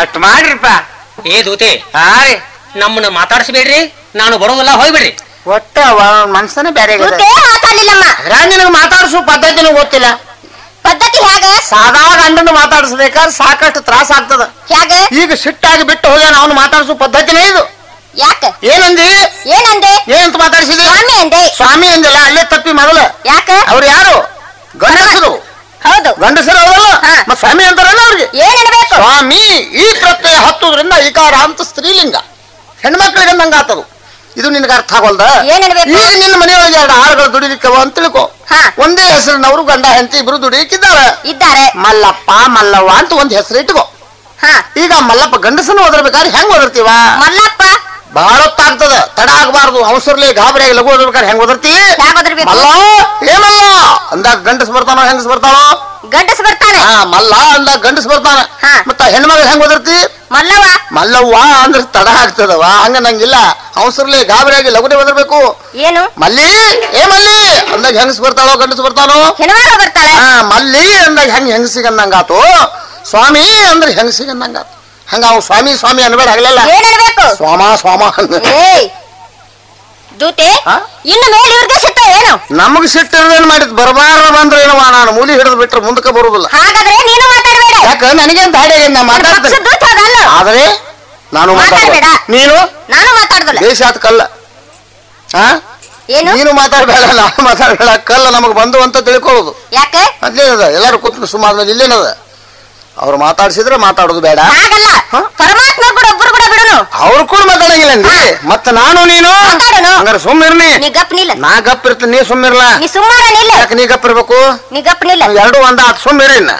ಅಷ್ಟ್ ಮಾಡ್ರಿಪ್ಪ ಏ ದೂತೆ ಹಾ ರೀ ನಮ್ಮನ್ನ ಮಾತಾಡಿಸ್ಬೇಡ್ರಿ ನಾನು ಬರೋದಿಲ್ಲ ಹೋಗ್ಬಿಡ್ರಿ ಒಟ್ಟ ಮನ್ಸನೇ ಬೇರೆ ದೂತೆ ಮಾತಾಡ್ಲಿಲ್ಲಮ್ಮ ನಿನಗೆ ಮಾತಾಡಿಸೋ ಪದ್ಧತಿನೂ ಗೊತ್ತಿಲ್ಲ ಪದ್ಧತಿ ಹೇಗ ಸಾದಾ ಗಂಡನ ಮಾತಾಡಿಸ್ಬೇಕಾದ್ರೆ ಸಾಕಷ್ಟು ತ್ರಾಸ ಆಗ್ತದ ಹೇಗ ಈಗ ಸಿಟ್ಟಾಗಿ ಬಿಟ್ಟು ಹೋಗ್ಯಾನ ಅವನು ಮಾತಾಡಿಸೋ ಪದ್ಧತಿನೇ ಇದು ಯಾಕ ಏನಂದಿ ಏನಂದೆ ಏನಂತ ಮಾತಾಡಿಸಿದಿ ಸ್ವಾಮಿ ಅಂದೆ ಸ್ವಾಮಿ ಅಂದಿಲ್ಲ ಅಲ್ಲೇ ತಪ್ಪಿ ಮೊದಲು ಯಾಕ ಅವ್ರು ಯಾರು ಗಂಡಸರು ಹೌದು ಗಂಡಸರು ಅವರಲ್ಲ ಹಾ. ಮತ್ ಸ್ವಾಮಿ ಅಂತಾರಲ್ಲ ಅವ್ರಿಗೆ ಏನನ್ಬೇಕು ಸ್ವಾಮಿ ಈ ಪ್ರತ್ಯಯ ಹತ್ತುದ್ರಿಂದ ಈಕಾರ ಅಂತ ಸ್ತ್ರೀಲಿಂಗ ಹೆಣ್ಮಕ್ಳಿಗೆ ಅಂದಂಗ ಆತದು ಇದು ನಿನಗೆ ಅರ್ಥ ಆಗಲ್ದ ಏನನ್ಬೇಕು? ಈಗ ನಿನ್ನ ಮನೆಯೊಳಗೆ ಎರಡು ಆಳುಗಳು ದುಡಿಲಿಕ್ಕವ ಅಂತ ತಿಳ್ಕೊ ಹಾ. ಒಂದೇ ಹೆಸರಿನವರು ಗಂಡ ಹೆಂಡತಿ ಇಬ್ರು ದುಡಿಲಿಕ್ಕಿದ್ದಾರೆ ಇದ್ದಾರೆ ಮಲ್ಲಪ್ಪ ಮಲ್ಲವ್ವ ಅಂತ ಒಂದ್ ಹೆಸರು ಇಟ್ಕೋ ಹಾ ಈಗ ಮಲ್ಲಪ್ಪ ಗಂಡಸನ ಓದಿರ್ಬೇಕಾದ್ರೆ ಹೆಂಗ್ ಓದಿರ್ತೀವ ಮಲ್ಲಪ್ಪ ಬಹಳ ಹೊತ್ತಾಗ್ತದ ತಡ ಆಗಬಾರ್ದು ಅವಸರ್ಲಿ ಗಾಬರಿಯಾಗಿ ಲಘು ಓದಿರ್ಬೇಕಾದ್ರೆ ಹೆಂಗ್ ಓದಿರ್ತಿ ಹ್ಯಾಗ್ ಓದಿರ್ಬೇಕು? ಮಲ್ಲ ಏನಲ್ಲ ಅಂದಾಗ ಗಂಡಸ್ ಬರ್ತಾನೋ ಹೆಂಗಸ್ ಬರ್ತಾನೋ ಗಂಡಸ ಬರ್ತಾನೆ ಹಾ ಮಲ್ಲ ಅಂದಾಗ ಗಂಡಸ್ ಬರ್ತಾನ ಹಾ. ಮತ್ತ ಹೆಣ್ಮಗಳು ಹೆಂಗ್ ಓದಿರ್ತಿ ಮಲ್ಲವ ಮಲ್ಲವ್ವ ಅಂದ್ರೆ ತಡ ಆಗ್ತದವ ಹಂಗ ನಂಗಿಲ್ಲ ಅವಸರ್ಲಿ ಗಾಬರಿಯಾಗಿ ಲಗುನೆ ಓದಿರ್ಬೇಕು ಏನು ಮಲ್ಲಿ ಏ ಮಲ್ಲಿ ಅಂದಾಗ ಹೆಂಗಸ್ ಬರ್ತಾಳೋ ಗಂಡಸ್ ಬರ್ತಾನೋ ಹೆಣ್ಮಗಳು ಬರ್ತಾಳೆ ಹಾ ಮಲ್ಲಿ ಅಂದಾಗ ಹೆಂಗ್ ಹೆಂಗಸಿಗೆ ಅಂದಂಗಾತು ಸ್ವಾಮಿ ಅಂದ್ರೆ ಹೆಂಗಸಿಗೆ ಅಂದಂಗಾತು ಹಂಗ ಅವ್ ಸ್ವಾಮಿ ಸ್ವಾಮಿ ಅನ್ಬೇಡ ಆಗ್ಲಿಲ್ಲ ಏನನ್ಬೇಕು ಸ್ವಾಮ ಸ್ವಾಮ ಅಂದ. ಏಯ್ ದೂತೆ ಹಾ? ಇನ್ನು ಮೇಲೆ ಇವ್ರಿಗೆ ಸಿಟ್ಟ ಏನು ನಮಗ್ ಸಿಟ್ಟಿರ್ದೇನ್ ಮಾಡಿದ್ ಬರಬಾರ ಬಂದ್ರೆ ಏನವ ನಾನು ಮೂಲಿ ಹಿಡಿದು ಬಿಟ್ರೆ ಮುಂದಕ್ಕೆ ಬರುದಿಲ್ಲ ಹಾಗಾದ್ರೆ ನೀನು ಮಾತಾಡ್ಬೇಡ ಯಾಕ ನನಗೇನ್ ದಾಡಿ ಆಗಿದ್ ನಾ ಪಕ್ಷದ ಮಾತಾಡ್ತೇನೆ ದೂತ ಅದಲ್ಲ ಆದ್ರೆ ನಾನು ಮಾತಾಡ್ಬೇಡ. ಮಾತಾಡ್ಬೇಡ ನೀನು ನಾನು ಮಾತಾಡುದಿಲ್ಲ ದೇಶ ಆತ ಕಲ್ಲ ಹಾ ಏನು ನೀನು ಮಾತಾಡ್ಬೇಡ ನಾನು ಮಾತಾಡ್ಬೇಡ ಕಲ್ಲ ನಮಗ್ ಬಂದು ಅಂತ ತಿಳ್ಕೊಳ್ಳೋದು ಯಾಕೆ ಅದೇನದ ಎಲ್ಲಾರು ಕೂತ್ಕೊಂಡು ಸುಮಾರು ಇಲ್ಲೇನದ ಅವ್ರು ಮಾತಾಡ್ಸಿದ್ರೆ ಮಾತಾಡೋದು ಬೇಡ ಹಾಗಲ್ಲ ಪರಮಾತ್ಮ ಕೂಡ ಒಬ್ರು ಕೂಡ ಬಿಡುನು ಅವ್ರು ಕೂಡ ಮಾತಾಡಂಗಿಲ್ಲ ಅಂದಿ ಮತ್ತ ನಾನು ನೀನು ಮಾತಾಡೋನು. ಹಂಗಾರೆ ಸುಮ್ಮಿರ್ನಿ ನೀ ಗಪ್ ನಿಲ್ಲ ನಾ ಗಪ್ ಇರ್ತೀನಿ ನೀ ಸುಮ್ಮಿರ್ಲ ನೀ ಸುಮಾರ ನಿಲ್ಲ ಯಾಕೆ ನೀ ಗಪ್ ಇರ್ಬೇಕು ನೀ ಗಪ್ ನಿಲ್ಲ ಎರಡು ಒಂದ ಆತ್ ಸುಮ್ಮಿರಿ ಇನ್ನ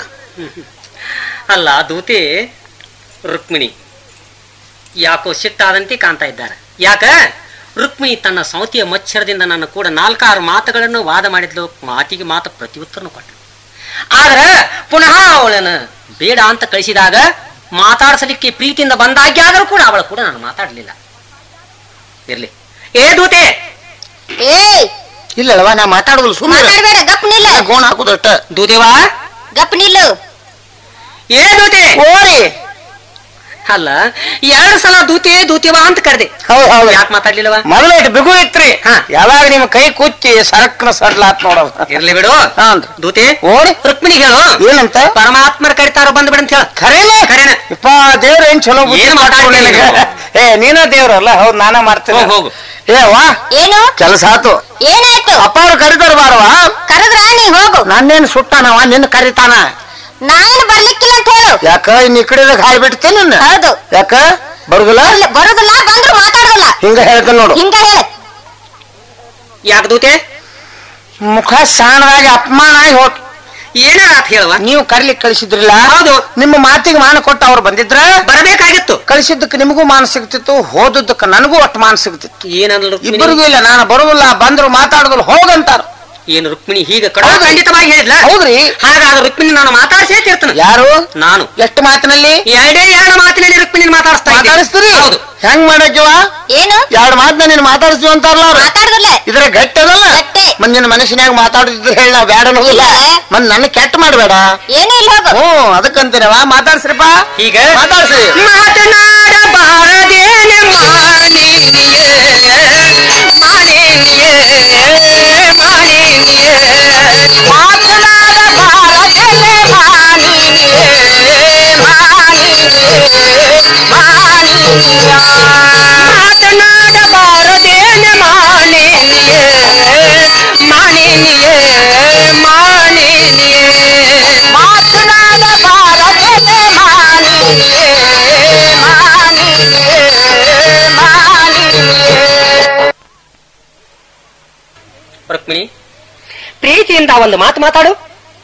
ಅಲ್ಲ ದೂತೆ ರುಕ್ಮಿಣಿ ಯಾಕೋ ಸಿಟ್ಟಾದಂತೆ ಕಾಣ್ತಾ ಇದ್ದಾರೆ ಯಾಕ ರುಕ್ಮಿಣಿ ತನ್ನ ಸೌತಿಯ ಮಚ್ಚರದಿಂದ ನನ್ನ ಕೂಡ ನಾಲ್ಕಾರು ಮಾತುಗಳನ್ನು ವಾದ ಮಾಡಿದ್ಲು ಮಾತಿಗೆ ಮಾತು ಪ್ರತ್ಯುತ್ತರನು ಕೊಟ್ಟಳು ಆದ್ರೆ ಪುನಃ ಅವಳನ್ನು ಬೇಡ ಅಂತ ಕಳಿಸಿದಾಗ ಮಾತಾಡಿಸಲಿಕ್ಕೆ ಪ್ರೀತಿಯಿಂದ ಬಂದಾಗ್ಯಾದರೂ ಕೂಡ ಅವಳು ಕೂಡ ನಾನು ಮಾತಾಡಲಿಲ್ಲ ಇರ್ಲಿ ಏ ದೂತೆ ಏಯ್ ಇಲ್ಲಲ್ವ ನಾ ಮಾತಾಡುದಿಲ್ಲ ಸುಮ್ಮನೆ ಮಾತಾಡ್ಬೇಡ ಗಪ್ ನಿಲ್ಲ ಗೋಣ ಹಾಕುದಷ್ಟ ದೂದೇವಾ ಗಪ್ ನಿಲ್ಲು ಏ ದೂತೆ ಓರಿ ಅಲ್ಲ ಎರಡು ಸಲ ದೂತೆ ದೂತಿವಾ ಅಂತ ಕರೆದೆ ಹೌದ್ ಹೌದು ಯಾಕೆ ಮಾತಾಡ್ಲಿಲ್ಲವಾ ಮೊದಲ ಇಟ್ಟು ಬಿಗು ಇತ್ರಿ ಹಾ. ಯಾವಾಗ ನಿಮ್ ಕೈ ಕುಚ್ಚಿ ಸರಕ್ನ ಸಡ್ಲಾತ್ ನೋಡೋದು ಇರ್ಲಿ ಬಿಡು ಹಾನ್ರಿ. ದೂತೆ ಓರಿ ರುಕ್ಮಿಣಿ ಹೇಳು ಏನಂತ ಪರಮಾತ್ಮರ ಕರಿತಾರೋ ಬಂದ್ ಬಿಡಂತ ಹೇಳ ಖರೇನೆ ಖರೇನೆ. ಇಪ್ಪ ದೇವ್ರ ಏನ್ ಚಲೋ ಬುದ್ಧಿ ಏನ್ ಮಾಡ್ತಾನೆ ಮಾತಾಡ್ತೀನಿ ನಿನಗೆ. ನೀನು? ಏ ನೀನ ದೇವ್ರಲ್ಲ ಹೌದ್ ನಾನ ಮಾಡ್ತೀನಿ ಹೋಗ್, ಹೋಗು. ಏ ವಾ ಏನು ಕೆಲಸ ಆತು ಏನಾಯ್ತು ಅಪ್ಪ ಅವ್ರು ಕರಿತಾರ ಬಾರವಾ ಕರೆದ್ರ ನೀ ಹೋಗು ನನ್ನೇನ್ ಸುಟ್ಟಾನವ ನಿನ್ನ ಕರಿತಾನ ನಾನು ಬರ್ಲಿಕ್ಕಿಲ್ಲ ಅಂತ ಹೇಳು ಯಾಕ ಇನ್ ಈ ಕಡೆ ಹಾಯ್ ಬಿಡ್ತೇನೆ ನಿನ್ನ ಹೌದು ಯಾಕ ಬರುದಿಲ್ಲ ಇಲ್ಲ, ಬರುದಿಲ್ಲ ಬಂದ್ರು ಮಾತಾಡುದಿಲ್ಲ ಹಿಂಗ ಹೇಳ್ತೇನೆ ನೋಡು ಹಿಂಗ ಹೇಳ ಯಾಕೆ ದೂತೆ ಮುಖ ಸಾಣವಾಗಿ ಅಪಮಾನ ಆಗಿ ಹೋತ್ ಏನಾತ್ ಹೇಳುವ ನೀವು ಕರ್ಲಿಕ್ಕೆ ಕಳಿಸಿದ್ರಿಲ್ಲ ಹೌದು ನಿಮ್ಮ ಮಾತಿಗೆ ಮಾನ ಕೊಟ್ಟು ಅವ್ರು ಬಂದಿದ್ರ ಬರಬೇಕಾಗಿತ್ತು ಕಳಿಸಿದ್ದಕ್ಕೆ ನಿಮಗೂ ಮಾನ ಸಿಗ್ತಿತ್ತು ಹೋದದ್ದಕ್ಕೆ ನನಗೂ ಒಟ್ಟು ಮಾನ ಸಿಗ್ತಿತ್ತು ಏನಲ್ಲ ರುಕ್ಮಿಣಿ ಇಬ್ಬರಿಗೂ ಇಲ್ಲ ನಾನು ಬರುದಿಲ್ಲ ಬಂದ್ರು ಮಾತಾಡುದಿಲ್ಲ ಹೋಗಂತಾರ ಏನು ರುಕ್ಮಿಣಿ ಹೀಗೆ ಕಡ ಹೌದು. ಖಂಡಿತವಾಗಿ ಹೇಳಿದ್ಲ ಹೌದ್ರಿ ಹಾಗಾದ್ರೆ ರುಕ್ಮಿಣಿ ನಾನು ಮಾತಾಡ್ಸೇ ತೀರ್ತನ ಯಾರು ನಾನು ಎಷ್ಟು ಮಾತಿನಲ್ಲಿ ಎರಡೇ ಎರಡು ಮಾತಿನಲ್ಲಿ ರುಕ್ಮಿಣಿ ಮಾತಾಡಿಸ್ತಾ ಇದ್ದೆ. ಮಾತಾಡಿಸ್ತೀರಿ ಹೌದು ಹೆಂಗ್ ಮಾಡಕ್ಕಿವ ಏನು ಎರಡು ಮಾತನ್ನ ನೀನು ಮಾತಾಡಿಸ್ತೀವಿ ಅಂತಾರಲ್ಲ ಅವ್ರು ಮಾತಾಡುದಿಲ್ಲ ಇದ್ರ ಗಟ್ಟಿ ಅದಲ್ಲ ಗಟ್ಟಿ. ಮತ್ ನಿನ್ನ ಮನುಷ್ಯನ್ಯಾಗ ಮಾತಾಡಿದ್ರೆ ಹೇಳ ನಾ ಬ್ಯಾಡ ಅನ್ನೋದಿಲ್ಲ ಇಲ್ಲ. ಮತ್ ನನ್ನ ಕೆಟ್ಟ ಮಾಡ್ಬೇಡ ಏನೂ ಇಲ್ಲ ಹೋಗು ಹ್ಞೂ ಅದಕ್ಕಂತೀನವ ಮಾತಾಡ್ಸ್ರಿಪ್ಪ ಈಗ ಮಾತಾಡ್ಸಿ ಮಾತನಾಡಬಾರದೇನೆ ಮಾನಿನಿಯೇ ಮಾನಿನಿಯೇ ಮಾನಿನಿಯೇ ಮಾತನಾಡಬಾರದೇನೆ ಮಾನಿನಿಯೇ ಮಾನಿನಿಯೇ ಮಾನಿನಿಯ ಮಾತನಾಡಬಾರದೇನೆ ಮಾನಿನಿಯೇ ಮಾನಿನಿಯೇ ಮಾನಿನಿಯೇ ಮಾತನಾಡಬಾರದೇನೆ ಮಾನಿನಿಯೇ ಮಾನಿನಿಯೇ ಮಾನಿನಿಯೇ ರುಕ್ಮಿಣಿ ಪ್ರೀತಿಯಿಂದ ಒಂದು ಮಾತು ಮಾತಾಡು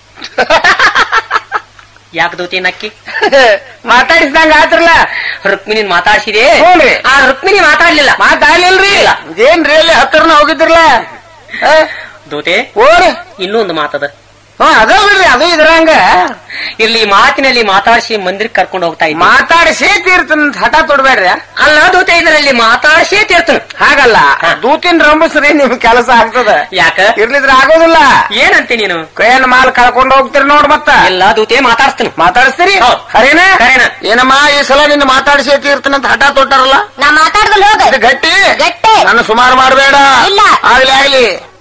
ಯಾಕೆ ದೂತಿ ನಕ್ಕಿ ಮಾತಾಡಿಸ್ದಂಗ ಆತ್ರಲ್ಲ ರುಕ್ಮಿಣಿ ಮಾತಾಡ್ಸಿದೆ ಹ್ಞೂನ್ರಿ. ಆ ರುಕ್ಮಿಣಿ ಮಾತಾಡ್ಲಿಲ್ಲ ಮಾತಾಡ್ಲಿಲ್ರಿ ಏನ್ರಿ ಅಲ್ಲಿ ಹತ್ರನ ಹೋಗಿದ್ರಲ್ಲ ದೂತೆ ಓರಿ ಇನ್ನೊಂದು ಮಾತದ ಹ್ಞೂ ಅದ ಬಿಡ್ರಿ ಅದು ಇದ್ರಂಗ ಇಲ್ಲಿ ಮಾತಿನಲ್ಲಿ ಮಾತಾಡಿಸಿ ಮಂದಿರಕ್ಕೆ ಕರ್ಕೊಂಡು ಹೋಗ್ತಾ ಇದ್ದೆ ಮಾತಾಡಿಸಿ ತೀರ್ತನ ಹಠ ತೊಡ್ಬೇಡ್ರಿ ಅಲ್ಲ ದೂತೆ ಇದರಲ್ಲಿ ಮಾತಾಡಿಸಿ ತೀರ್ತನು ಹಾಗಲ್ಲ ದೂತಿನ ರಂಬಸ್ರಿ ನಿಮ್ ಕೆಲಸ ಆಗ್ತದ ಯಾಕ ಇರ್ಲಿದ್ರ ಆಗೋದಿಲ್ಲ ಏನಂತೆ ನೀನು ಕೈಯನ್ ಮಾಲ್ ಕಳ್ಕೊಂಡು ಹೋಗ್ತೀರಿ ನೋಡ್ ಮತ್ತ ಎಲ್ಲ ದೂತೆ ಮಾತಾಡ್ತಾನೆ ಮಾತಾಡಿಸ್ತೀರಿ ಹೌದ್. ಖರೇನ ಖರೇನ. ಏನಮ್ಮ ಈ ಸಲ ನಿನ್ನ ಮಾತಾಡಿಸಿ ಇರ್ತೀನಿ ಅಂತ ಹಠ ತೊಟ್ಟಾರಲ್ಲ ನಾ ಮಾತಾಡ್ದಲ್ ಹೋಗ ಇದು ಗಟ್ಟಿ ಗಟ್ಟಿ. ನನ್ನ ಸುಮಾರು ಮಾಡಬೇಡ ಇಲ್ಲ. ಆಗ್ಲಿ ಆಗ್ಲಿ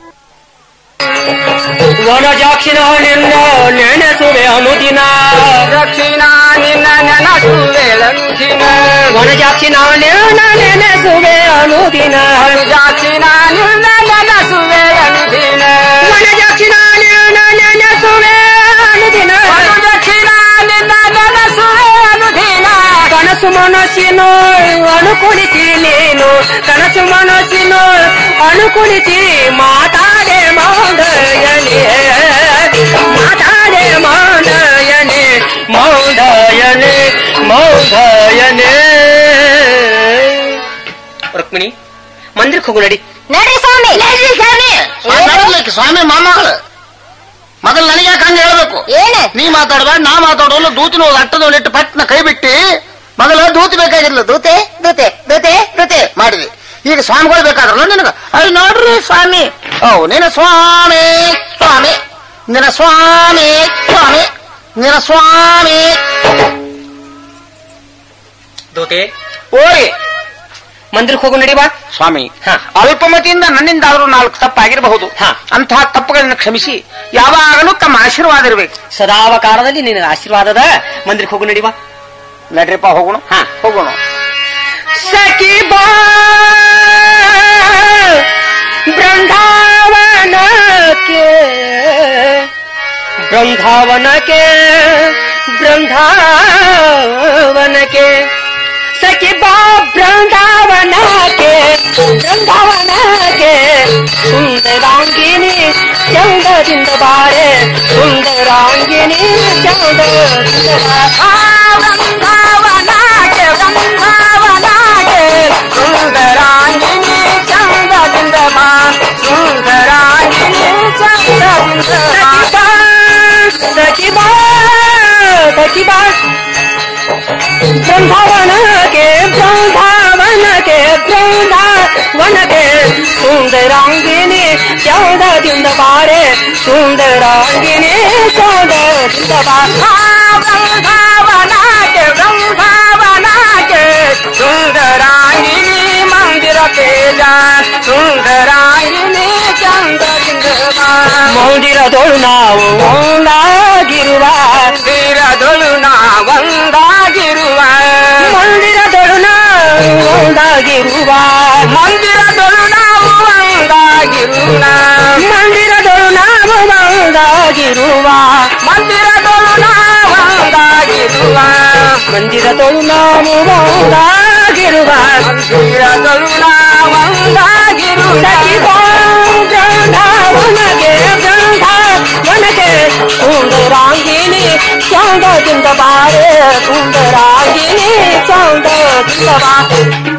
ವನಜಾಕ್ಷಿಣ ನಿನ್ನ ನೆನೆಸುವೆ ಅನುದಿನ ದಕ್ಷಿಣ ನಿನ್ನ ನೆನಸುವೆ ಲಂಚಿನ ವನಜಾಕ್ಷಿಣ ನಿನ್ನ ನೆನೆಸುವೆ ಅನುದಿನ ದಕ್ಷಿಣ ನಿನ್ನ ನೆನಸುವೆ ಅನುದಿನ ವನಜಾಕ್ಷಿಣ ನಿನ್ನ ನೆನೆಸುವೆ ಅನುದಿನ ದಕ್ಷಿಣ ನಿನ್ನ ನೆನಸುವೆ ಅನುದಿನ ಕನಸು ಮನಸ್ಸಿನ ಅನುಕುಳಿಸಿ ನೀನು ಕನಸು ಮನಸ್ಸಿನ ಅನುಕುಳಿಸಿ ಮಾತಾಡೆ ಮೌಂದಯನೆ ಮಾತಾಡೆ ಮೌಂದಯನೆ ಮೌಂದಯನೆ ಮೌಂದಯನೆ ರುಕ್ಮಿಣಿ ಮಂದಿರಕ್ಕೆ ಹೋಗು ನಡಿ ನಡ್ರಿ ಸ್ವಾಮಿ ನಡ್ರಿ ಸ್ವಾಮಿ ಮಾತಾಡ್ಲಿಕ್ಕೆ ಸ್ವಾಮಿ ಮೊಮ್ಮಗಳು ಮೊದಲು ನನಗೆ ಯಾಕೆ ಹಂಗೆ ಹೇಳ್ಬೇಕು ಏನ ನೀ ಮಾತಾಡಬೇಡ ನಾ ಮಾತಾಡೋಲ್ಲ ದೂತಿನ ಹೋಗಿ ಅಟ್ಟದೊಳಿಟ್ಟು ಪಟ್ನ ಕೈ ಬಿಟ್ಟಿ ಮೊದಲು ದೂತಿ ಬೇಕಾಗಿರ್ಲಿಲ್ಲ ದೂತೆ ದೂತೆ ದೂತೆ ದೂತೆ ಮಾಡಿದ್ವಿ ಈಗ ಸ್ವಾಮಿಗಳು ಬೇಕಾದ್ರಲ್ಲ ನಿನಗ ಅಲ್ಲಿ ನೋಡ್ರಿ ಸ್ವಾಮಿ ಓ ನಿನ್ನ ಸ್ವಾಮಿ ಸ್ವಾಮಿ ನಿನ್ನ ಸ್ವಾಮಿ ಸ್ವಾಮಿ ನಿನ್ನ ಸ್ವಾಮಿ ದೋತೆ ಓರಿ ಮಂದಿರಕ್ಕೆ ಹೋಗು ನಡಿ ಬಾ ಸ್ವಾಮಿ ಹಾ. ಅಲ್ಪಮತಿಯಿಂದ ನನ್ನಿಂದ ಆದ್ರೂ ನಾಲ್ಕು ತಪ್ಪಾಗಿರಬಹುದು ಹಾ. ಅಂತಹ ತಪ್ಪುಗಳನ್ನು ಕ್ಷಮಿಸಿ ಯಾವಾಗಲೂ ತಮ್ಮ ಆಶೀರ್ವಾದ ಇರಬೇಕು ಸದಾವಕಾಲದಲ್ಲಿ ನಿನಗೆ ಆಶೀರ್ವಾದದ ಮಂದಿರಕ್ಕೆ ಹೋಗು ನಡಿ ಬಾ ನಡ್ರಿಪ್ಪ ಹೋಗೋಣ ಹಾ. ಹೋಗೋಣ ಸಖಿ ಬಾ ಬೃಂದಾವನಕ್ಕೆ ಬೃಂದಾವನಕ್ಕೆ ಬೃಂದಾವನಕ್ಕೆ ಸಖಿ ಬಾ ಬೃಂದಾವನಕ್ಕೆ ಬೃಂದಾವನಕ್ಕೆ ಸುಂದರಾಂಗಿನಿ ಚಂದದಿಂದ ಬಾರೆ ಸುಂದರಾಂಗಿನಿ ಚಂದದಿಂದ ವೃಂದಾವನಕ್ಕೆ ವೃಂದಾವನಕ್ಕೆ ಸುಂದರಾಂಗಿನಿ ಚಂದದಿಂದ ಬಾ ಸುಂದರಾಂಗಿನಿ ಚಂದದಿಂದ ಬಾ ಸಖಿಬಾ ಸಖಿಬಾ ಬೃಂದಾವನಕ್ಕೆ ಬೃಂದಾವನಕ್ಕೆ ಬೃಂದಾವನಕ್ಕೆ ಸುಂದರಾಂಗಿನಿ ಚೌದದಿಂದ ಬಾರೆ ಸುಂದರಾಂಗಿನಿ ಚೌದದಿಂದ ಬಾ ವೃಂದಾವನಕ್ಕೆ ವೃಂದಾವನಕ್ಕೆ ಸುಂದರಾಂಗಿನಿ ಮಂದಿರ ತೇಜ ಸುಂದರಾಂಗಿನಿ ಚಂದದಿಂದ ಬಾ ಮಂದಿರದೊಳು ನಾವು ಒಂದಾಗಿರುವ ಮಂದಿರದೊಳು ನಾವೊಂದಾಗಿರುವ ಮಂದಿರದೊಳು ನಾವು ಒಂದಾಗಿರುವ ಮಂದಿರದೊಳು ನಾವು ಒಂದಾಗಿರುವ ಮಂದಿರದೊಳು ನಾವು ಒಂದಾಗಿರುವ ಮಂದಿರದೊಳು ನಾವು ಒಂದಾಗಿರುವ ಮಂದಿರದೊಳು ನಾವು ಒಂದಾಗಿರುವ ಮಂದಿರದೊಳು ನಾವು ಒಂದಾಗಿರುವ ಬೃಂದಾವನಗೆ ಬೃಂದಾವನಗೆ ಸುಂದರಾಂಗಿನಿ ಚೌಂದದಿಂದ ಬಾರೆ ಸುಂದರಾಂಗಿನಿ ಚೌಂದದಿಂದ ಬಾ